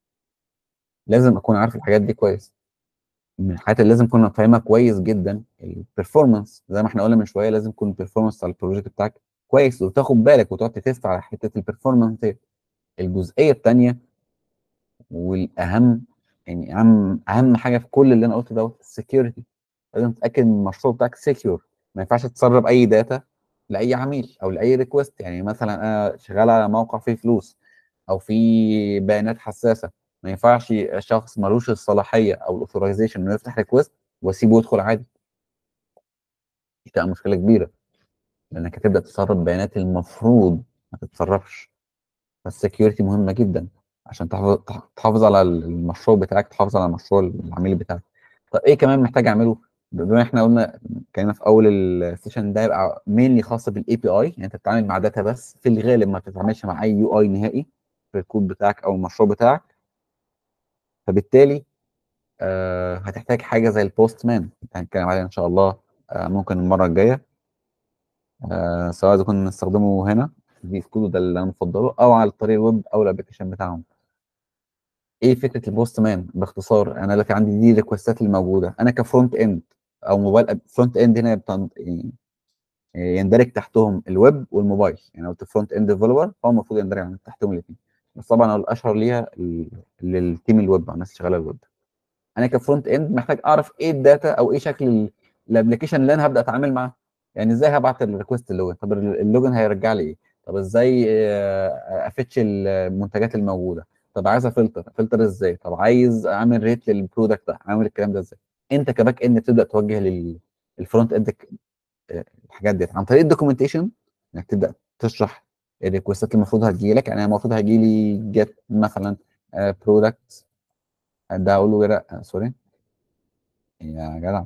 لازم اكون عارف الحاجات دي كويس من الحاجات اللي لازم اكون فاهمها كويس جدا البرفورمانس زي ما احنا قلنا من شويه لازم يكون البرفورمانس بتاع البروجكت بتاعك كويس وتاخد بالك وتقعد تتست على حته البرفورمانس دي الجزئيه الثانيه والاهم يعني اهم اهم حاجه في كل اللي انا قلته دوت السكيورتي لازم تتاكد ان المشروع بتاعك سكيور ما ينفعش تسرب اي داتا لاي عميل او لاي ريكوست يعني مثلا انا شغال على موقع فيه فلوس او في بيانات حساسه ما ينفعش شخص ملوش الصلاحيه او الاوثرايزيشن انه يفتح ريكوست واسيبه يدخل عادي دي تبقى مشكله كبيره لانك هتبدا تسرب بيانات المفروض ما تتسربش فالسكيورتي مهمه جدا عشان تحافظ تحافظ على المشروع بتاعك تحافظ على مشروع العميل بتاعك طب ايه كمان محتاج اعمله بما احنا قلنا كنا في اول السيشن ده يبقى مينلي خاص بالاي بي اي يعني انت بتتعامل مع داتا بس في الغالب ما بتتعاملش مع اي يو اي نهائي في الكود بتاعك او المشروع بتاعك فبالتالي آه هتحتاج حاجه زي البوست مان هنتكلم عليها ان شاء الله آه ممكن المره الجايه آه سواء اذا كنا نستخدمه هنا في كود ده اللي انا مفضله او على طريق الويب او الابلكيشن بتاعهم ايه فكره البوست مان باختصار انا لك عندي دي الريكوستات اللي موجوده انا كفرونت اند او موبايل فرونت اند هنا بتن... يندرج تحتهم الويب والموبايل يعني لو فرونت اند ديفلوبر فهو المفروض يندرج تحتهم الاثنين بس طبعا الاشهر ليها للتيم الويب الناس شغاله الويب انا كفرونت اند محتاج اعرف ايه الداتا او ايه شكل الابلكيشن اللي انا هبدا اتعامل معاه يعني ازاي هبعت الريكوست اللوجن طب اللوجن هيرجع لي ايه طب ازاي افتش المنتجات الموجوده طب عايز افلتر افلتر ازاي طب عايز اعمل ريت للبرودكت ده اعمل الكلام ده ازاي انت كباك اند بتبدا توجه للفرونت اند الحاجات دي عن طريق الدوكيومنتيشن انك تبدا تشرح الريكوستات اللي المفروض هتجي لك يعني المفروض هيجي لي جيت مثلا برودكت ده اقول له لا سوري يا جدع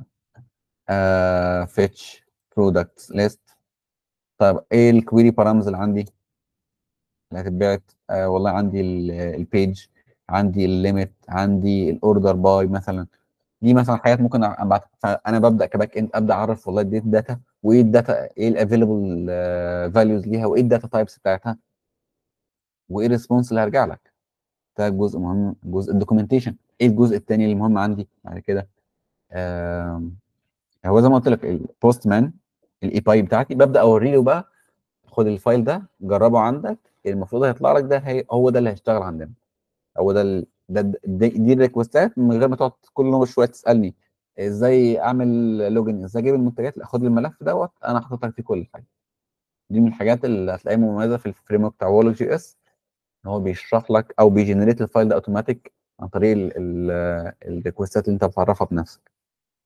فيتش برودكت ليست طيب ايه الكويري بارامز اللي عندي اللي هتتبعت آه والله عندي البيج عندي الليميت عندي الاوردر باي مثلا دي مثلا حاجات ممكن ابعتها فانا ببدا كباك اند ابدا اعرف والله دي الداتا وايه الداتا ايه الافيلبل فاليوز ليها وايه الداتا تايبس بتاعتها وايه الريسبونس اللي هرجع لك ده جزء مهم جزء الدوكيومنتيشن ايه الجزء الثاني اللي مهم عندي بعد كده آه هو زي ما قلت لك البوست مان الاي باي بتاعتي ببدا اوري له بقى خد الفايل ده جربه عندك المفروض هيطلع لك ده هي هو ده اللي هيشتغل عندنا هو ده ال... ده دي, دي الريكوستات من غير ما تقعد كل يوم شويه تسالني ازاي اعمل لوجن ازاي اجيب المنتجات لا خد الملف دوت انا حاطط لك فيه كل حاجه دي من الحاجات اللي هتلاقيها مميزه في الفريم ورك بتاع وول جي اس ان هو بيشرح لك او بيجنريت الفايل ده اوتوماتيك عن طريق الريكوستات اللي انت بتعرفها بنفسك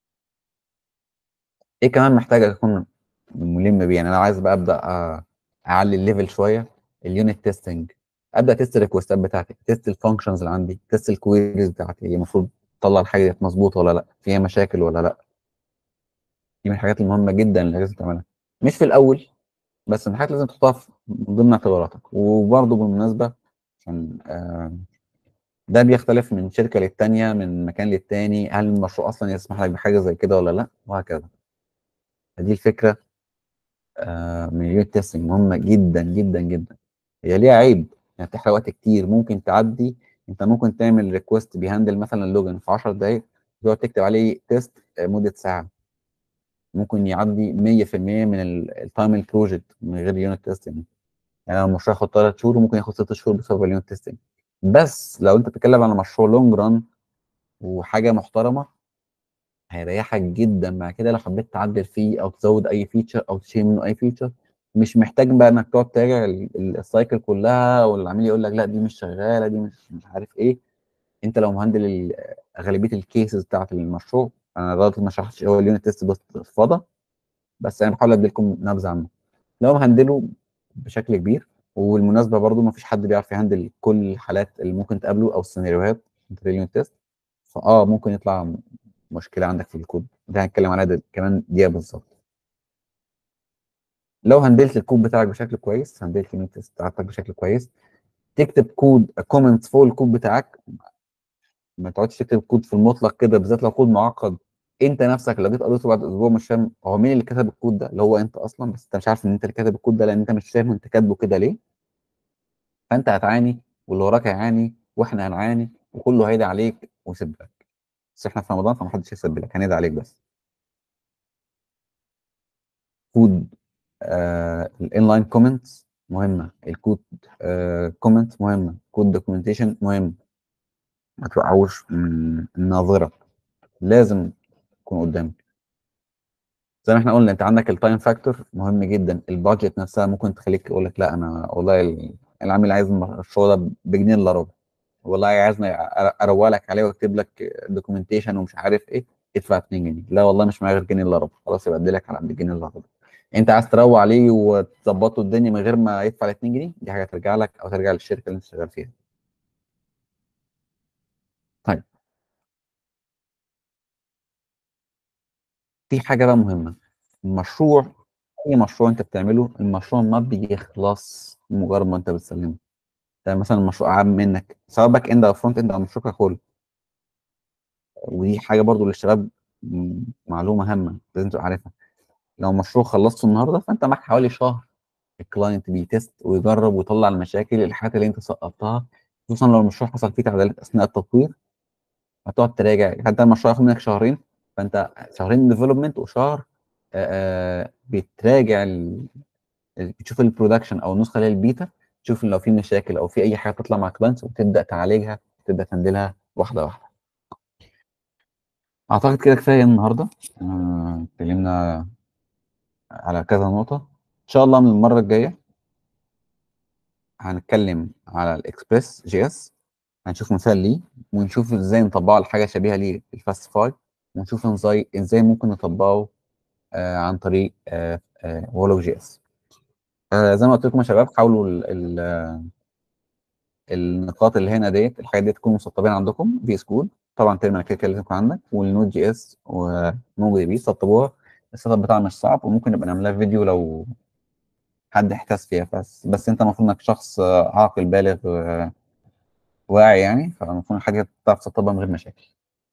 ايه كمان محتاج اكون ملم بيه يعني انا عايز بقى ابدا أ- اعلي الليفل شويه اليونت تيستنج ابدا تيست الريكوستات بتاعتي تيست الفانكشنز اللي عندي تيست الكويريز بتاعتي هي المفروض تطلع الحاجه دي مظبوطه ولا لا فيها مشاكل ولا لا دي من الحاجات المهمه جدا اللي لازم تعملها مش في الاول بس من الحاجات اللي لازم تحطها في من ضمن اعتباراتك وبرضه بالمناسبه عشان آه، ده بيختلف من شركه للتانيه من مكان للتاني هل المشروع اصلا يسمح لك بحاجه زي كده ولا لا وهكذا دي الفكره آه، من اليونت تيستنج مهمه جدا جدا جدا هي ليها عيب يعني بتحرق وقت كتير ممكن تعدي انت ممكن تعمل ريكوست بيهندل مثلا لوجن في 10 دقائق تقعد تكتب عليه تيست مده ساعه ممكن يعدي 100% من التايم البروجكت من غير يونت تيستنج يعني لو المشروع ياخد 3 شهور ممكن ياخد 6 شهور بسبب اليونت تيستنج بس لو انت بتتكلم على مشروع لونج ران وحاجه محترمه هيريحك جدا بعد كده لو حبيت تعدل فيه او تزود اي فيتشر او تشيل منه اي فيتشر مش محتاج بقى انك تقعد تراجع ال- ال- السايكل كلها والعميل يقول لك لا دي مش شغاله دي مش مش عارف ايه انت لو مهندل ال- غالبيه الكيسز بتاعت المشروع انا دلوقتي ما شرحتش هو اليونت تيست بس فضى بس انا بحاول اديلكم نبذه عنه لو مهندله بشكل كبير والمناسبه برضو ما فيش حد بيعرف يهندل كل الحالات اللي ممكن تقابله او السيناريوهات في اليونت تيست فاه ممكن يطلع مشكله عندك في الكود ده هنتكلم عليها ده كمان دقيقه بالظبط لو هندلت الكود بتاعك بشكل كويس هندلت اليونت تيست بتاعتك بشكل كويس تكتب كود كومنتس فوق الكود بتاعك ما تقعدش تكتب كود في المطلق كده بالذات لو كود معقد انت نفسك لو جيت قريته بعد اسبوع مش فاهم هو مين اللي كتب الكود ده اللي هو انت اصلا بس انت مش عارف ان انت اللي كاتب الكود ده لان انت مش فاهم انت كاتبه كده ليه فانت هتعاني واللي وراك هيعاني واحنا هنعاني وكله هيدعي عليك ويسيب لك بس احنا في رمضان فمحدش يسيب لك هندعي عليك بس كود آه الانلاين كومنتس مهمه الكود آه كومنتس مهمه كود دوكيومنتيشن مهم ما توقعوش من الناظره لازم يكون قدامك زي ما احنا قلنا انت عندك التايم فاكتور مهم جدا البادجت نفسها ممكن تخليك تقول لك لا انا والله ال- العميل عايز المشروع ده بجنيه الا ربع والله عايزني أ- اروق لك عليه واكتب لك دوكيومنتيشن ومش عارف ايه ادفع 2 جنيه لا والله مش معايا غير جنيه الا ربع خلاص يبقى اديلك على جنيه الا ربع انت عايز تروق عليه وتظبطه الدنيا من غير ما يدفع ال 2 جنيه دي حاجه ترجع لك او ترجع للشركه اللي انت شغال فيها طيب في حاجه بقى مهمه المشروع اي مشروع انت بتعمله المشروع ما بيخلص مجرد ما انت بتسلمه ده مثلا مشروع عام منك سواء باك اند او فرونت اند او مشروع ككل ودي حاجه برضو للشباب م- معلومه هامه لازم تبقى عارفها لو مشروع خلصته النهارده فانت معاك حوالي شهر الكلاينت بيتست ويجرب ويطلع المشاكل الحاجات اللي انت سقطتها خصوصا لو المشروع حصل فيه تعديلات اثناء التطوير هتقعد تراجع حتى المشروع ياخد منك شهرين فانت شهرين ديفلوبمنت وشهر آه، آه، بتراجع ال- ال- بتشوف البرودكشن او النسخه اللي هي البيتا تشوف لو في مشاكل او في اي حاجه تطلع مع كلاينتس وتبدا تعالجها تبدا تندلها واحده واحده اعتقد كده كفايه النهارده آه، اتكلمنا على كذا نقطه ان شاء الله من المره الجايه هنتكلم على الاكسبريس جي اس هنشوف مثال ليه ونشوف ازاي نطبقه على حاجه شبيهه ليه في الفاستيفاي ونشوف ازاي ازاي ممكن نطبقه آه عن طريق آه آه وولو جي اس آه زي ما قلت لكم يا شباب حاولوا ال ال النقاط اللي هنا ديت الحاجات دي تكونوا مسطبين عندكم في سكول طبعا ترمينال كده كده لازم يكون عندك والنود جي اس ومونجو دي بي سطبوها السيت اب بتاعها مش صعب وممكن نبقى نعملها فيديو لو حد احتاس فيها بس بس انت المفروض انك شخص آه، عاقل بالغ آه، واعي يعني فالمفروض حاجه تعرف تسطبها من غير مشاكل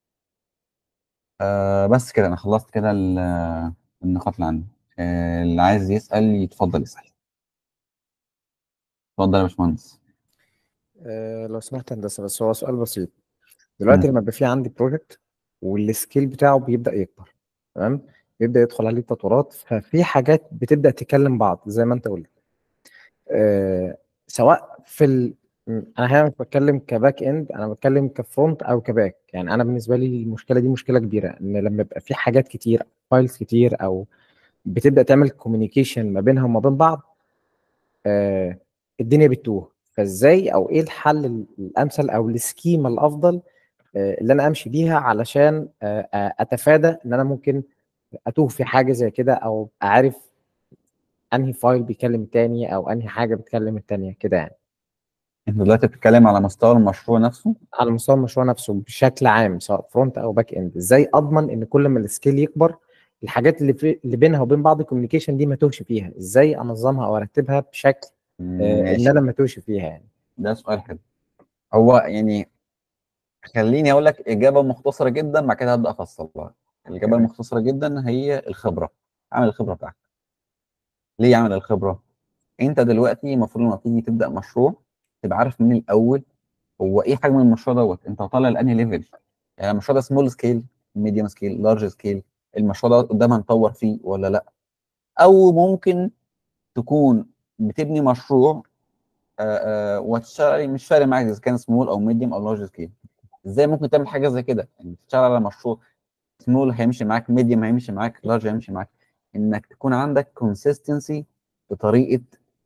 آه بس كده انا خلصت كده ال- النقاط اللي عندي آه اللي عايز يسال يتفضل يسال اتفضل يا باشمهندس آه، لو سمحت هندسة بس هو سؤال بسيط دلوقتي مم. لما يبقى في عندي بروجكت والسكيل بتاعه بيبدأ يكبر تمام بيبدأ يدخل عليه تطورات ففي حاجات بتبدأ تكلم بعض زي ما انت قلت آه، سواء في ال م، انا هنا مش بتكلم كباك اند انا بتكلم كفرونت او كباك يعني انا بالنسبه لي المشكله دي مشكله كبيره ان لما يبقى في حاجات كتير فايلز كتير او بتبدا تعمل كوميونيكيشن ما بينها وما بين بعض آه الدنيا بتتوه فازاي او ايه الحل ال- الامثل او السكيما الافضل آه اللي انا امشي بيها علشان آه آه، اتفادى ان انا ممكن اتوه في حاجه زي كده او اعرف انهي فايل بيكلم التاني او انهي حاجه بتكلم التانيه كده يعني انت دلوقتي بتتكلم على مستوى المشروع نفسه على مستوى المشروع نفسه بشكل عام سواء فرونت او باك اند ازاي اضمن ان كل ما السكيل يكبر الحاجات اللي في اللي بينها وبين بعض الكوميونيكيشن دي ما توهش فيها ازاي انظمها او ارتبها بشكل آه، ان ماشي انا ما توهش فيها يعني ده سؤال حلو هو يعني خليني اقول لك اجابه مختصره جدا بعد كده هبدا افصلها الاجابه تمام. المختصره جدا هي الخبره عامل الخبره بتاعك ليه عامل الخبره انت دلوقتي المفروض لما تيجي تبدا مشروع تبقى عارف من الاول هو ايه حجم المشروع دوت انت طالع لانهي ليفل يعني المشروع ده سمول سكيل ميديوم سكيل لارج سكيل المشروع ده قدام هنطور فيه ولا لا او ممكن تكون بتبني مشروع آه، آه، وتشتغل عليه مش فارق معاك اذا كان سمول او ميديوم او لارج سكيل ازاي ممكن تعمل حاجه زي كده يعني تشتغل على مشروع سمول هيمشي معاك ميديوم هيمشي معاك لارج هيمشي معاك انك تكون عندك كونسيستنسي في طريقه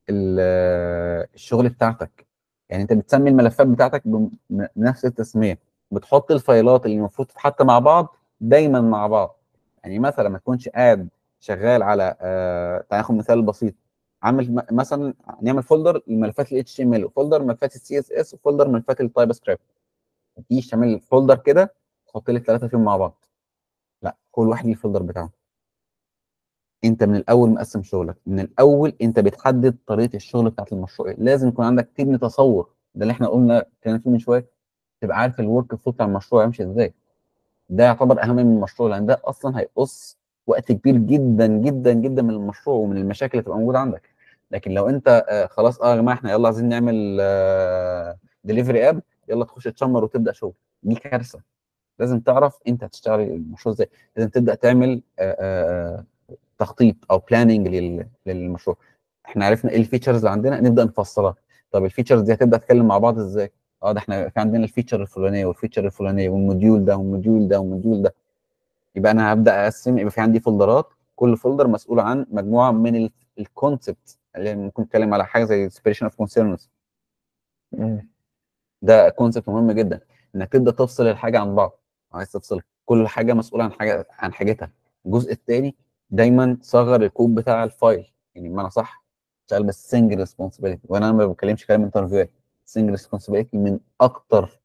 ال- الشغل بتاعتك يعني انت بتسمي الملفات بتاعتك بنفس التسميه بتحط الفايلات اللي المفروض تتحط مع بعض دايما مع بعض يعني مثلا ما تكونش قاعد شغال على آه تعال ناخد مثال بسيط عامل م- مثلا نعمل فولدر لملفات ال HTML وفولدر ملفات ال CSS وفولدر ملفات التايب سكريبت ما تجيش تعمل فولدر كده تحط لي الثلاثه فيهم مع بعض لا كل واحد ليه الفولدر بتاعه انت من الاول مقسم شغلك من الاول انت بتحدد طريقه الشغل بتاعت المشروع إيه. لازم يكون عندك تبني تصور ده اللي احنا قلنا كان فيه من شويه تبقى عارف الورك فلو بتاع المشروع يمشي ازاي ده يعتبر اهم من المشروع لان ده اصلا هيقص وقت كبير جدا جدا جدا من المشروع ومن المشاكل اللي تبقى موجوده عندك لكن لو انت آه خلاص اه يا جماعه احنا يلا عايزين نعمل آه ديليفري اب يلا تخش تشمر وتبدا شغل دي كارثه لازم تعرف انت هتشتغل المشروع ازاي لازم تبدا تعمل آه آه تخطيط او بلاننج للمشروع احنا عرفنا ايه الفيتشرز اللي عندنا نبدا نفصلها طب الفيتشرز دي هتبدا تتكلم مع بعض ازاي اه ده احنا في عندنا الفيتشر الفلانيه والفيتشر الفلانيه والموديول ده والموديول ده والموديول ده يبقى انا هبدا اقسم يبقى في عندي فولدرات كل فولدر مسؤول عن مجموعه من الكونسبت اللي ممكن نتكلم على حاجه زي سيبريشن اوف كونسيرنز مم. ده كونسبت مهم جدا انك تبدا تفصل الحاجه عن بعض عايز تفصل كل حاجه مسؤوله عن حاجه عن حاجتها الجزء الثاني دايما صغر الكود بتاع الفايل يعني بمعنى صح اشتغل بس سنجل ريسبونسبيلتي وانا ما بتكلمش كلام انترفيوهات سنجل ريسبونسبيلتي من اكتر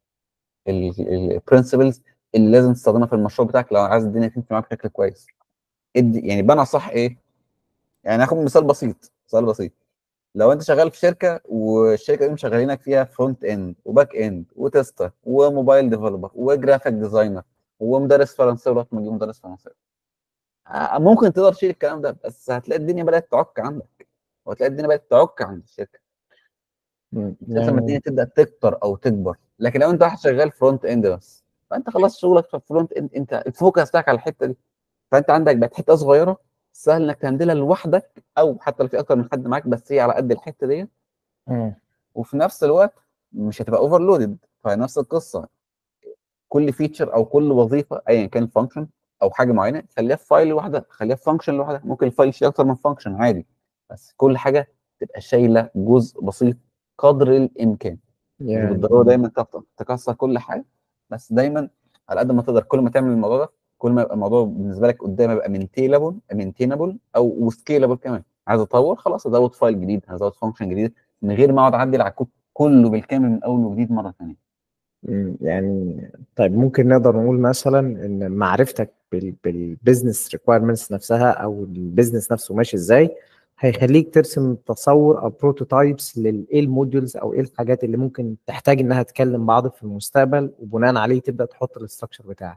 البرنسبلز اللي لازم تستخدمها في المشروع بتاعك لو عايز الدنيا تمشي معاك بشكل كويس ادي يعني بمعنى صح ايه يعني هاخد مثال بسيط مثال بسيط لو انت شغال في شركه والشركه دي مشغلينك فيها فرونت اند وباك اند وتستر وموبايل ديفلوبر وجرافيك ديزاينر ومدرس فرنساوي رقم مليون مدرس فرنساوي آه، ممكن تقدر تشيل الكلام ده بس هتلاقي الدنيا بدات تعك عندك وهتلاقي الدنيا بدات تعك عند الشركه مم. لما الدنيا يعني تبدا تكتر او تكبر لكن لو انت واحد شغال فرونت اند بس فانت خلاص شغلك في الفرونت اند انت الفوكس بتاعك على الحته دي فانت عندك بقت حته صغيره سهل انك تهندلها لوحدك او حتى لو في اكتر من حد معاك بس هي على قد الحته دي مم. وفي نفس الوقت مش هتبقى اوفرلودد فنفس القصه كل فيتشر او كل وظيفه ايا كان فانكشن او حاجه معينه خليها في فايل لوحدها خليها في فانكشن لوحدها ممكن الفايل يشيل اكتر من فانكشن عادي بس كل حاجه تبقى شايله جزء بسيط قدر الامكان مش يعني بالضروره دايما تق- تكسر كل حاجه بس دايما على قد ما تقدر كل ما تعمل الموضوع ده كل ما يبقى الموضوع بالنسبه لك قدام يبقى مينتينابل مينتينابل او وسكيلابل كمان عايز اطور خلاص ازود فايل جديد هزود فانكشن جديد من غير ما اقعد اعدل على الكود كله بالكامل من اول وجديد مره ثانيه مم. يعني طيب ممكن نقدر نقول مثلا ان معرفتك بال بالبيزنس ريكويرمنتس نفسها او البيزنس نفسه ماشي ازاي هيخليك ترسم تصور او بروتوتايبس للايه الموديولز او ايه الحاجات اللي ممكن تحتاج انها تكلم بعض في المستقبل وبناء عليه تبدا تحط الاستراكشر بتاعك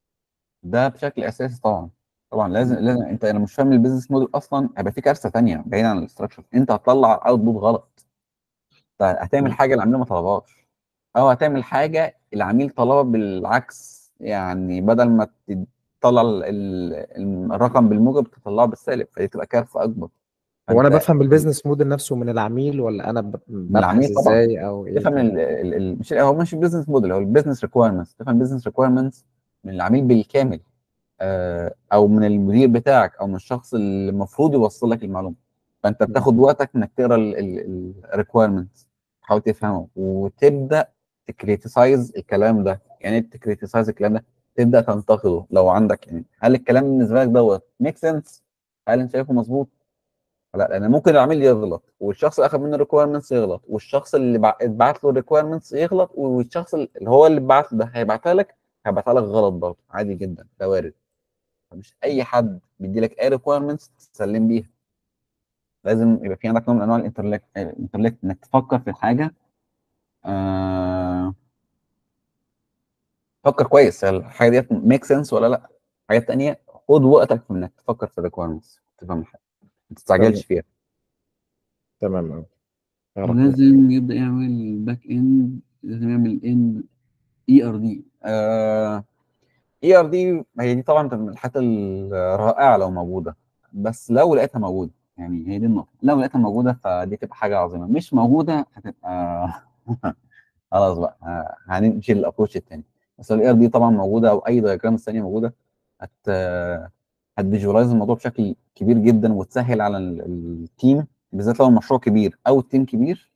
ده بشكل اساسي طبعا طبعا لازم لازم انت انا مش فاهم البيزنس موديل اصلا هيبقى في كارثه ثانيه بعيد عن الاستراكشر انت هتطلع اوتبوت غلط طيب هتعمل مم. حاجه العميل ما طلبهاش او هتعمل حاجه العميل طلبها بالعكس يعني بدل ما تطلع ال- ال- الرقم بالموجب تطلعه بالسالب فدي تبقى كارثه اكبر هو انا فأنت بفهم البيزنس موديل نفسه من العميل ولا انا ب- العميل ببحث طبعاً. ازاي او ايه تفهم ال ال ال مش هو مش البيزنس موديل هو البيزنس ريكويرمنتس تفهم البيزنس ريكويرمنتس من العميل بالكامل آه، او من المدير بتاعك او من الشخص اللي المفروض يوصل لك المعلومه فانت بتاخد وقتك انك تقرا الريكويرمنتس تحاول تفهمه وتبدا تكريتيسايز الكلام ده يعني ايه تكريتيسايز الكلام ده تبدا تنتقده لو عندك يعني هل الكلام بالنسبه لك دوت ميك سنس هل انت شايفه مظبوط لا لان ممكن العميل يغلط والشخص اللي اخذ منه الريكويرمنتس يغلط والشخص اللي بع- اتبعت له الريكويرمنتس يغلط والشخص اللي هو اللي بعت ده هيبعتها لك هيبعتها لك غلط برضه عادي جدا ده وارد فمش اي حد بيدي لك اي ريكويرمنتس تسلم بيها لازم يبقى في عندك نوع من انواع الانترلكت الانترلكت انك تفكر في الحاجه آه... فكر كويس هل الحاجه ديت ميك سنس ولا لا حاجات تانية خد وقتك في انك تفكر في الريكويرمنتس تفهم الحاجه ما تستعجلش فيها تمام أوي. لازم يبدا يعمل باك اند لازم يعمل ان اي ار دي اي ار دي هي دي طبعا من الحاجات الرائعه لو موجوده بس لو لقيتها موجوده يعني هي دي النقطه لو لقيتها موجوده فدي تبقى حاجه عظيمه مش موجوده هتبقى خلاص بقى ه- هنمشي للابروش التاني بس الاي ار دي طبعا موجوده او اي دايجرام ثانيه موجوده هت هتفيجوالايز الموضوع بشكل كبير جدا وتسهل على ال- التيم بالذات لو المشروع كبير او التيم كبير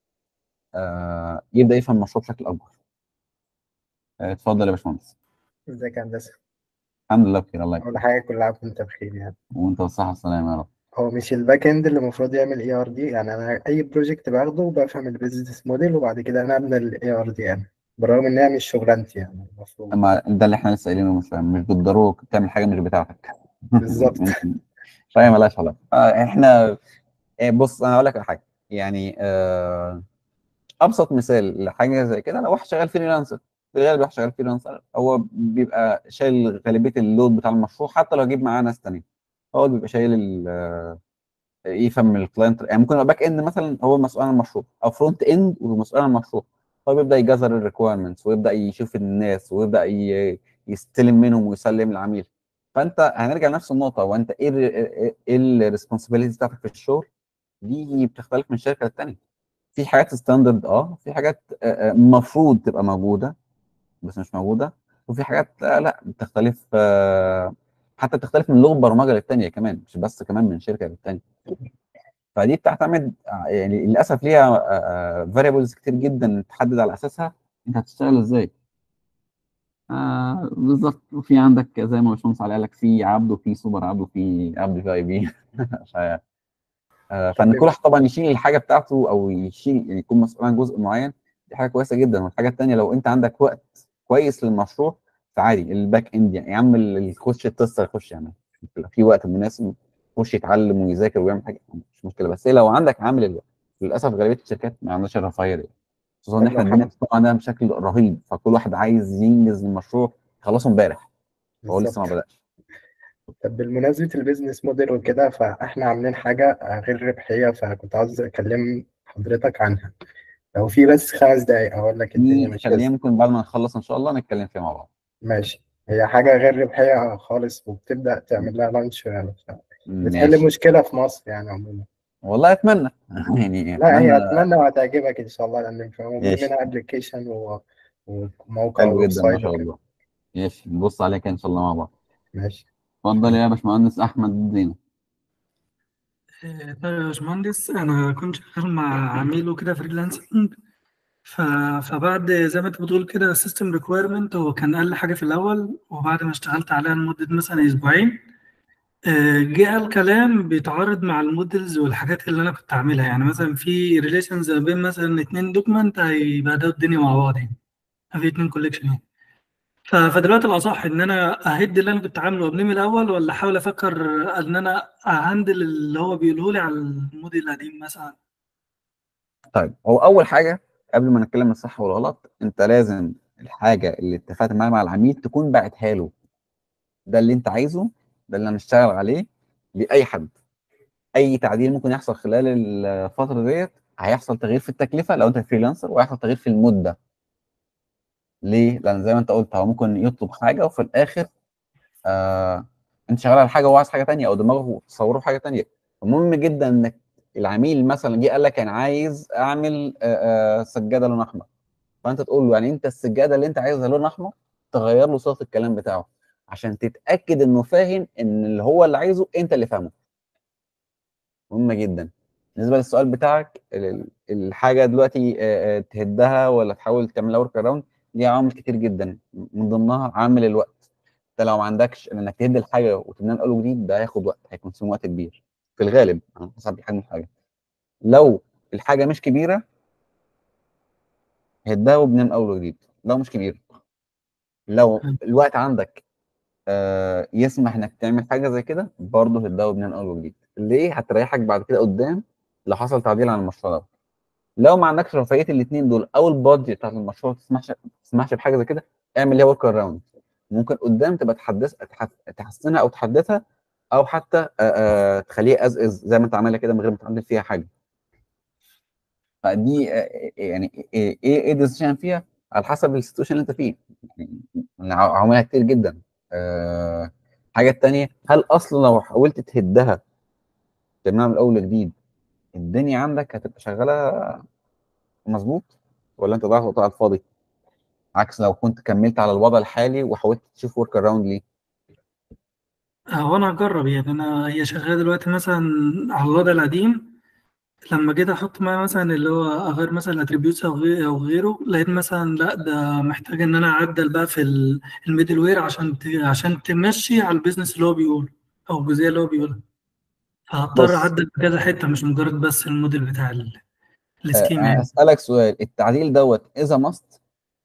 آه يبدا يفهم المشروع بشكل اكبر آه، اتفضل يا باشمهندس ازيك يا هندسة؟ الحمد لله بخير الله يكرمك أول حاجة كل عام وأنت بخير يعني وانت بالصحه والسلامه يا رب هو مش الباك إند اللي المفروض يعمل اي ار دي يعني أنا أي بروجكت باخده بفهم البيزنس موديل وبعد كده أنا أبني الاي ار دي يعني بالرغم إن هي مش شغلانتي يعني المفروض اما ده اللي احنا لسه قايلينه مش مش بالضروره تعمل حاجه مش بتاعتك بالظبط. ممكن- فهي مالهاش علاقه آه، احنا آه، بص انا هقول لك على حاجه يعني آه، ابسط مثال لحاجه زي كده لو واحد شغال فريلانسر في الغالب واحد شغال فريلانسر هو بيبقى شايل غالبيه اللود بتاع المشروع حتى لو جيب معاه ناس تانية هو اللي بيبقى شايل ال- آه، يفهم من الكلاينت يعني ممكن يبقى باك اند مثلا هو مسؤول عن المشروع او فرونت اند ومسؤول عن المشروع هو بيبدا يجذر الريكويرمنتس ويبدا يشوف الناس ويبدا ي- يستلم منهم ويسلم العميل فانت هنرجع لنفس النقطه هو انت ايه ال- ايه الريسبونسبيلتيز بتاعتك في الشغل دي بتختلف من شركه للتانيه في حاجات ستاندرد اه في حاجات المفروض تبقى موجوده بس مش موجوده وفي حاجات آه، لا بتختلف آه، حتى بتختلف من لغه برمجه للتانيه كمان مش بس كمان من شركه للتانيه فدي بتعتمد آه، يعني للاسف ليها فاريبلز كتير جدا تحدد على اساسها انت هتشتغل ازاي آه بالظبط وفي عندك زي ما باشمهندس علي قال لك في عبد وفي سوبر عبد وفي عبد في اي بي ف- آه، فان كل واحد طبعا يشيل الحاجه بتاعته او يشيل يعني يكون مسؤول عن جزء معين دي حاجه كويسه جدا والحاجه الثانيه لو انت عندك وقت كويس للمشروع فعادي الباك اند يعني يا عم الكوتش التستر يخش يعمل مش مشكلة. في وقت مناسب يخش يتعلم ويذاكر ويعمل حاجه مش مشكله بس هي لو عندك عامل الوقت للاسف غالبيه الشركات ما عندهاش الرفاهيه دي خصوصا ان احنا طب لو الدنيا بتطلع عندها بشكل رهيب فكل واحد عايز ينجز المشروع يخلصه امبارح هو لسه ما بالظبط بداش طب بالمناسبة البيزنس موديل وكده فإحنا عاملين حاجة غير ربحية فكنت عاوز أكلم حضرتك عنها لو في بس خمس دقايق أقول لك الدنيا دي ماشية خلينا إزاي ممكن بعد ما نخلص ان شاء الله نتكلم فيها مع بعض ماشي هي حاجة غير ربحية خالص وبتبدأ تعمل لها لانش يعني بتحل ماشي مشكلة في مصر يعني عموما والله اتمنى يعني لا هي اتمنى اتمنى وهتعجبك ان شاء الله لان معمول ماشي. منها ابلكيشن و... وموقع حلو ويب جدا ما سايت شاء وكده الله ماشي نبص عليها كده ان شاء الله مع بعض ماشي اتفضل يا باشمهندس احمد زينب آه، طيب يا باشمهندس أنا كنت شغال مع عميل وكده فريلانسنج ف... فبعد زي ما أنت بتقول كده سيستم ريكويرمنت هو كان أقل حاجة في الأول وبعد ما اشتغلت عليها لمدة مثلا أسبوعين آه، جه الكلام بيتعارض مع المودلز والحاجات اللي أنا كنت أعملها يعني مثلا في ريليشنز ما بين مثلا اتنين دوكمنت هيبهدلوا الدنيا مع بعض يعني في اتنين كوليكشن يعني ف- فدلوقتي الأصح إن أنا أهد اللي أنا كنت عامله وأبنيه من الأول ولا أحاول أفكر إن أنا أهندل اللي هو بيقوله لي على الموديل القديم مثلا طيب هو اول حاجه قبل ما نتكلم الصح والغلط انت لازم الحاجه اللي اتفقت معاها مع العميل تكون باعتها له ده اللي انت عايزه ده اللي هنشتغل عليه لاي حد اي تعديل ممكن يحصل خلال الفتره ديت هيحصل تغيير في التكلفه لو انت فريلانسر وهيحصل تغيير في المده ليه؟ لان زي ما انت قلت هو ممكن يطلب حاجه وفي الاخر آه انت شغال على حاجه وهو عايز حاجه تانية او دماغه تصوره حاجه تانية مهم جدا انك العميل مثلا جه قال لك انا عايز اعمل آه، آه، سجاده لون احمر فانت تقول له يعني انت السجاده اللي انت عايزها لون احمر تغير له صيغه الكلام بتاعه عشان تتاكد انه فاهم ان اللي هو اللي عايزه انت اللي فاهمه مهمه جدا بالنسبه للسؤال بتاعك ال- الحاجه دلوقتي آه، آه، تهدها ولا تحاول تعملها ورك اراوند ليها عوامل كتير جدا من ضمنها عامل الوقت انت لو ما عندكش انك تهد الحاجه وتبنيها من اول وجديد ده هياخد وقت هيكون وقت كبير في الغالب على حسب حجم الحاجه لو الحاجه مش كبيره هدها وابنيها من اول وجديد لو مش كبيره لو حلو. الوقت عندك آه يسمح انك تعمل حاجه زي كده برضه هدها وابنيها من اول وجديد ليه هتريحك بعد كده قدام لو حصل تعديل على المشروع ده لو ما عندكش رفاهيه الاثنين دول او البادجت بتاعت المشروع ما تسمحش ما تسمحش بحاجه زي كده اعمل ليها ورك اراوند ممكن قدام تبقى تحدث تح- تحسنها او تحدثها او حتى آه، آه، تخليها از از زي ما انت عاملها كده من غير ما تعدل فيها حاجه فدي آه، يعني ايه ايه إيه ديسيشن فيها على حسب السيتويشن اللي انت فيه يعني ع- عواملها كتير جدا آه، الحاجه التانيه هل اصلا لو حاولت تهدها تعملها من الاول وجديد الدنيا عندك هتبقى شغاله مظبوط ولا انت ضيعت وقت على الفاضي عكس لو كنت كملت على الوضع الحالي وحاولت تشوف ورك اراوند ليه هو انا هجرب يعني انا هي شغاله دلوقتي مثلا على الوضع القديم لما جيت احط معاه مثلا اللي هو اغير مثلا الاتريبيوتس او غير او غيره لقيت مثلا لا ده محتاج ان انا اعدل بقى في الميدل وير عشان ت- عشان تمشي على البيزنس اللي هو بيقوله او الجزئيه اللي هو بيقولها فهضطر بص. اعدل في كذا حته مش مجرد بس الموديل بتاع ال- آه، السكيم يعني اسالك سؤال التعديل دوت اذا ماست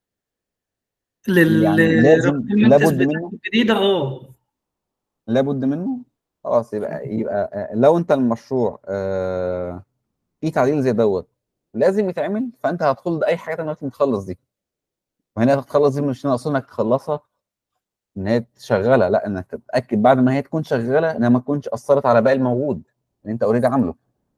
لل يعني لازم للريكويرمنتس لابد بتاعت منه الجديده اه لابد منه خلاص يبقى يبقى آه، لو انت المشروع آه، في تعديل زي دوت لازم يتعمل فانت هتدخل اي حاجه تانية لازم تخلص دي وهنا تخلص دي مش ناقص انك تخلصها ان هي شغاله لا انك تتاكد بعد ما هي تكون شغاله انها ما تكونش اثرت على باقي الموجود اللي انت اوريدي عامله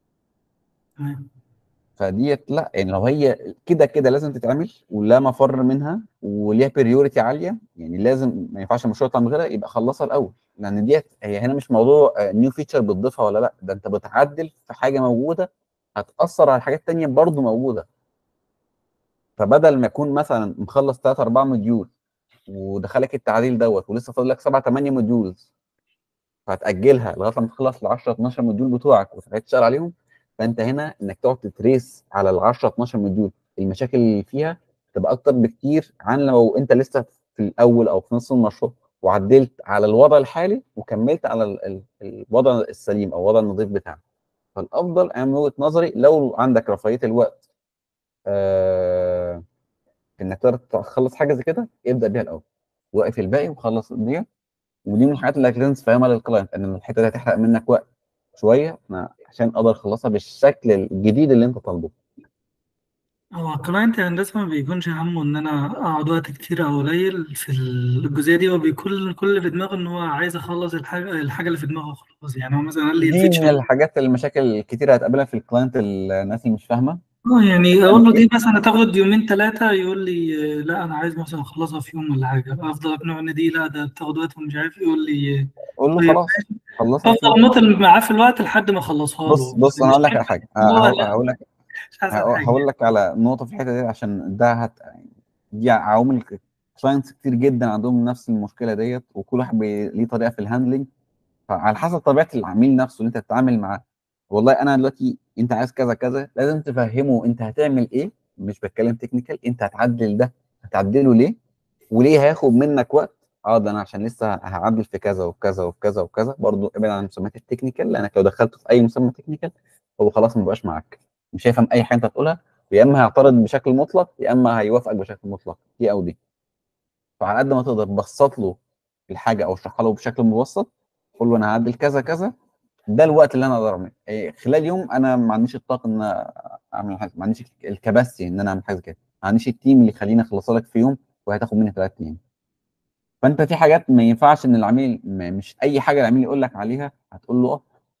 تمام فديت لا يعني لو هي كده كده لازم تتعمل ولا مفر منها وليها بريوريتي عاليه يعني لازم ما ينفعش المشروع يطلع من غيرها يبقى خلصها الاول لان ديت هي هنا مش موضوع نيو فيتشر بتضيفها ولا لا ده انت بتعدل في حاجه موجوده هتاثر على حاجات تانية برضه موجوده فبدل ما يكون مثلا مخلص 3 4 موديول ودخلك التعديل دوت ولسه فاضل لك 7 8 موديولز فهتاجلها لغايه لما تخلص ال 10 12 موديول بتوعك وتبقى تشتغل عليهم فانت هنا انك تقعد تتريس على ال 10 12 موديول المشاكل اللي فيها تبقى اكتر بكتير عن لو انت لسه في الاول او في نص المشروع وعدلت على الوضع الحالي وكملت على ال- ال- الوضع السليم او الوضع النظيف بتاعك فالافضل انا من وجهه نظري لو عندك رفاهيه الوقت آه انك تقدر تخلص حاجه زي كده ابدا بيها الاول وقف الباقي وخلص دي ودي من الحاجات اللي لازم تفهمها للكلاينت ان الحته دي هتحرق منك وقت شويه أنا عشان اقدر اخلصها بالشكل الجديد اللي انت طالبه هو الكلاينت هندسة ما بيكونش همه إن أنا أقعد وقت كتير أو قليل في الجزئية دي هو بيكون كل اللي في دماغه إن هو عايز أخلص الحاجة الحاجة اللي في دماغه خلاص يعني هو مثلا قال لي دي من الفيتشر الحاجات المشاكل الكتير هتقابلها في الكلاينت الناس اللي مش فاهمه اه يعني أقول له دي مثلا هتاخد يومين ثلاثة يقول لي آه، لا أنا عايز مثلا أخلصها في يوم ولا حاجة أفضل أقنعه إن دي لا ده بتاخد وقت ومش عارف إيه، يقول لي آه، قول له طيب خلاص خلصها في أفضل أماطل معاه في الوقت لحد ما أخلصها بص له بص انا هقول لك على المشكلة حاجه إن هو هقول لا هقول لك مش أحسن حاجة هقول لك على نقطه في الحته دي عشان ده هت دي عوامل كلاينتس كتير جدا عندهم نفس المشكله ديت وكل واحد بي- ليه طريقه في الهاندلنج فعلى حسب طبيعه العميل نفسه اللي انت بتتعامل معاه والله انا دلوقتي انت عايز كذا كذا لازم تفهمه انت هتعمل ايه مش بتكلم تكنيكال انت هتعدل ده هتعدله ليه وليه هياخد منك وقت اه ده انا عشان لسه هعدل في كذا وكذا وكذا وكذا برضو ابعد عن المسميات التكنيكال لانك لو دخلته في اي مسمى تكنيكال هو خلاص ما بقاش معاك مش هيفهم اي حاجه انت هتقولها يا اما هيعترض بشكل مطلق يا اما هيوافقك بشكل مطلق دي او دي فعلى قد ما تقدر بسط له الحاجه او اشرحها له بشكل مبسط قول له انا هعدل كذا كذا ده الوقت اللي انا اقدر اعمله إيه، خلال يوم انا ما عنديش الطاقه ان أنا اعمل حاجه ما عنديش الكباسيتي ان انا اعمل حاجه زي كده ما عنديش التيم اللي يخليني اخلصها لك في يوم وهتاخد مني ثلاث ايام فانت في حاجات ما ينفعش ان العميل ما- مش اي حاجه العميل يقول لك عليها هتقول له اه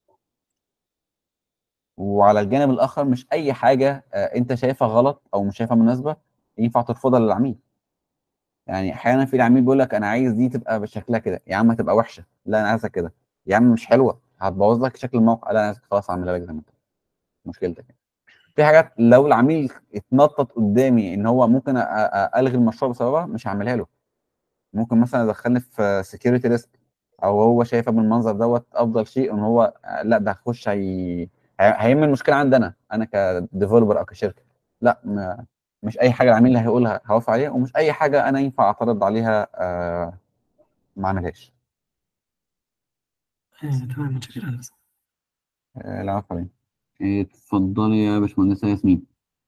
وعلى الجانب الاخر مش اي حاجه آه، انت شايفها غلط او مش شايفها مناسبه ينفع ترفضها للعميل يعني احيانا في العميل بيقول لك انا عايز دي تبقى بشكلها كده يا عم هتبقى وحشه لا انا عايزها كده يا عم مش حلوه ه- هتبوظ لك شكل الموقع لا انا خلاص اعملها لك زي ما انت مشكلتك في حاجات لو العميل اتنطط قدامي ان هو ممكن أ- أ- الغي المشروع بسببها مش هعملها له ممكن مثلا يدخلني في سكيورتي ريسك او هو شايفها بالمنظر دوت افضل شيء ان هو آه، لا ده هيخش هي... هي- هيعمل مشكله عندي انا انا كديفلوبر او كشركه لا ما... مش اي حاجه العميل هيقولها هوافق عليها ومش اي حاجه انا ينفع اعترض عليها آه ما اعملهاش آه، تمام متشكر هندسة آه لا عفوا عليك. إيه، اتفضلي يا باشمهندسه ياسمين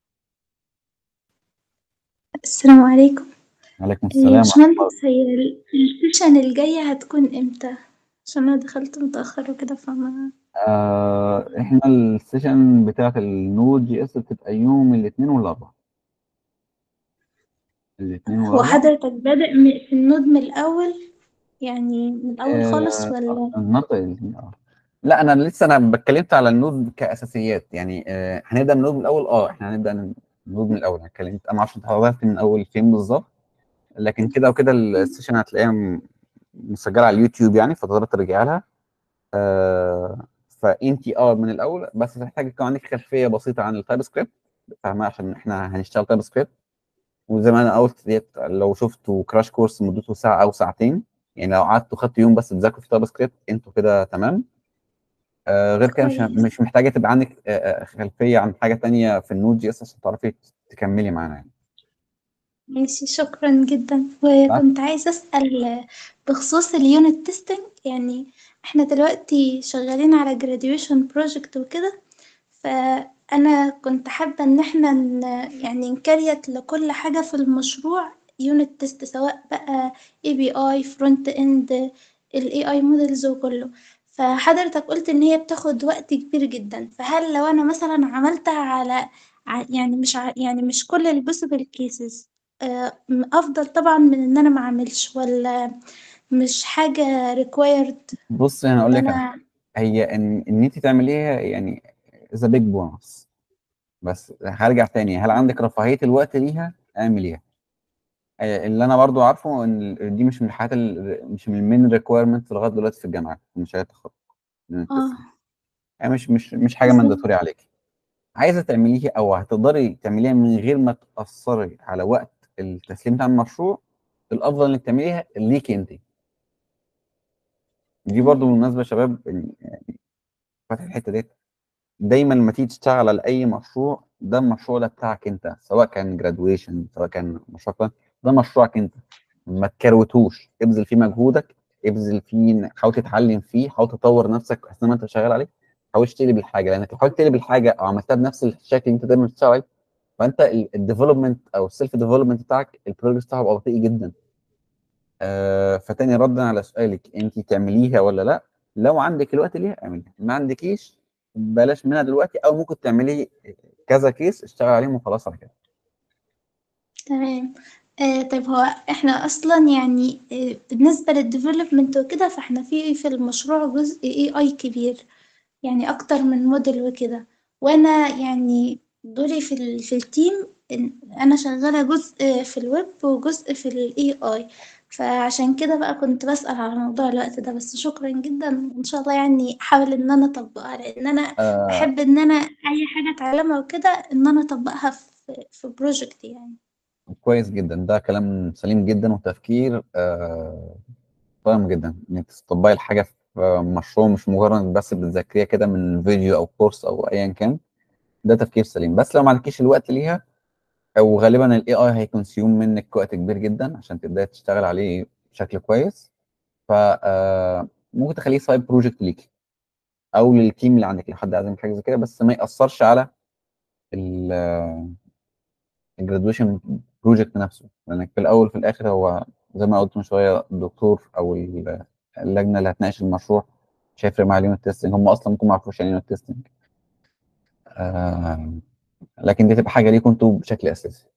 السلام عليكم عليكم يا السلام ورحمه الله باشمهندس هي ال- السيشن الجاية هتكون امتى؟ عشان انا دخلت متأخر وكده فما آه احنا السيشن بتاعت النود جي اس بتبقى يوم الاثنين والاربعاء الاثنين هو والاربعاء حضرتك بادئ م- في النود من الأول يعني من الأول خالص آه ولا النهارده الاثنين اه لا انا لسه انا اتكلمت على النود كاساسيات يعني آه هنبدا من النود من الاول اه احنا هنبدا من النود من الاول انا اتكلمت انا ما اعرفش انت حضرتك من اول فين بالظبط لكن كده وكده السيشن هتلاقيها م- مسجله على اليوتيوب يعني فتقدر ترجع لها آه فانت اه من الاول بس هتحتاج يكون عندك خلفيه بسيطه عن التايب سكريبت فاهمه عشان احنا هنشتغل تايب سكريبت وزي ما انا قلت ديت لو شفتوا كراش كورس مدته ساعه او ساعتين يعني لو قعدتوا خدتوا يوم بس تذاكروا في تايب سكريبت انتوا كده تمام آه غير كده مش كويس مش محتاجه تبقى عندك آه آه، خلفيه عن حاجه تانية في النود جي اس عشان تعرفي تكملي معانا يعني ماشي شكرا جدا وكنت عايزة أسأل بخصوص اليونت تيستنج يعني احنا دلوقتي شغالين على graduation project وكده فأنا كنت حابة إن احنا ن- يعني نكريت لكل حاجة في المشروع يونت تيست سواء بقى API front end ال AI models وكله فحضرتك قلت إن هي بتاخد وقت كبير جدا فهل لو أنا مثلا عملتها على ع- يعني مش ع- يعني مش كل ال possible cases آه، م- أفضل طبعا من إن أنا ما أعملش ولا مش حاجة required بص انا إن اقول لك على أنا حاجه هي ان ان انت تعمليها يعني ذا بيج بونص بس هرجع تاني هل عندك رفاهيه الوقت ليها اعمليها آه، اللي انا برضو عارفه ان ال- دي مش من الحاجات ال- مش من المين ريكويرمنت لغايه دلوقتي في الجامعه في مشاريع التخرج من آه التست. يعني مش مش مش حاجه بالظبط مانداتوري عليكي عايزه تعمليها او هتقدري تعمليها من غير ما تاثري على وقت التسليم بتاع المشروع الافضل انك تعمليها ليكي انت دي برضو تمام بالمناسبه يا شباب يعني فاتح الحته ديت دايما لما تيجي تشتغل على اي مشروع ده المشروع ده بتاعك انت سواء كان جرادويشن سواء كان مشروع كان ده مشروعك انت ما تكروتوش ابذل فيه مجهودك ابذل فيه حاول تتعلم فيه حاول تطور نفسك اثناء ما انت شغال عليه حاولش تقلب الحاجه لانك لو حاولت تقلب الحاجه او عملتها بنفس الشكل اللي انت دايما بتشتغل عليه فانت الديفلوبمنت او السيلف ديفلوبمنت بتاعك البروجرس بتاعه بيبقى بطيء جدا آه فتاني ردا على سؤالك انت تعمليها ولا لا لو عندك الوقت ليها اعمليها ما عندكيش بلاش منها دلوقتي او ممكن تعملي كذا كيس اشتغل عليهم وخلاص على كده تمام آه طيب هو احنا اصلا يعني آه بالنسبة للديفلوبمنت وكده فاحنا في في المشروع جزء اي اي كبير يعني اكتر من موديل وكده وانا يعني دوري في ال في التيم إن انا شغالة جزء في الويب وجزء في الاي اي فعشان كده بقى كنت بسأل على موضوع الوقت ده بس شكرا جدا ان شاء الله يعني احاول ان انا اطبقها لان انا آه بحب ان انا اي حاجة اتعلمها وكده ان انا اطبقها في في بروجكت يعني كويس جدا ده كلام سليم جدا وتفكير آه فاهم جدا انك تطبقي الحاجه في مشروع مش مجرد بس بتذاكريها كده من فيديو او كورس او ايا كان ده تفكير سليم بس لو ما عندكيش الوقت ليها او غالبا الاي اي هيكونسيوم منك وقت كبير جدا عشان تبداي تشتغل عليه بشكل كويس ف آه، ممكن تخليه سايد بروجكت ليكي او للتيم اللي عندك لو حد عايز يعمل حاجه زي كده بس ما ياثرش على الجرادويشن بروجكت نفسه لانك في الاول في الاخر هو زي ما قلت من شويه الدكتور او ال- اللجنه اللي هتناقش المشروع مش هيفرق مع اليونت تيستنج هم اصلا ممكن ما يعرفوش يعني يونت تيستنج آه لكن دي تبقى حاجه ليكم انتوا بشكل اساسي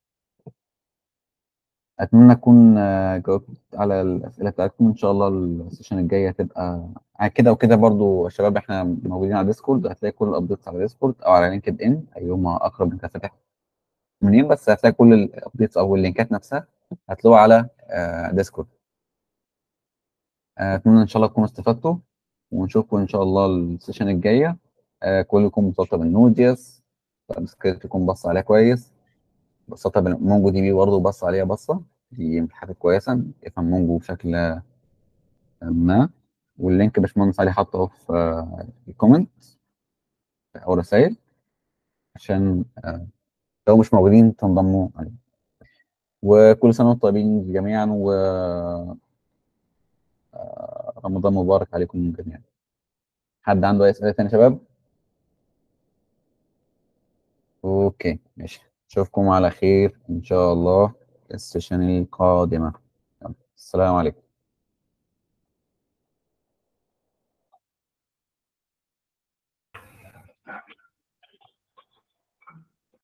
اتمنى اكون آه، جاوبت على الاسئله بتاعتكم ان شاء الله السيشن الجايه هتبقى آه، كده وكده برضو يا شباب احنا موجودين على ديسكورد هتلاقي كل الابديتس على ديسكورد او على لينكد ان ايهما اقرب انت فاتح منين بس هتلاقي كل الابديتس او اللينكات نفسها هتلاقوها على آه، ديسكورد آه، اتمنى ان شاء الله تكونوا استفدتوا ونشوفكم ان شاء الله السيشن الجايه آه كلكم مسطب النوديوس تايب سكريبت يكون بص عليها كويس بسطها مونجو دي بي برضه بص عليها بصه دي من الحاجات كويسه يفهم مونجو بشكل ما واللينك باشمهندس علي حاطه في آه، الكومنت او رسائل عشان آه، لو مش موجودين تنضموا عليه وكل سنه وانتم طيبين جميعا و آه، رمضان مبارك عليكم جميعا حد عنده اي اسئله تانية يا شباب اوكي ماشي اشوفكم على خير ان شاء الله السيشن القادمه يلا، السلام عليكم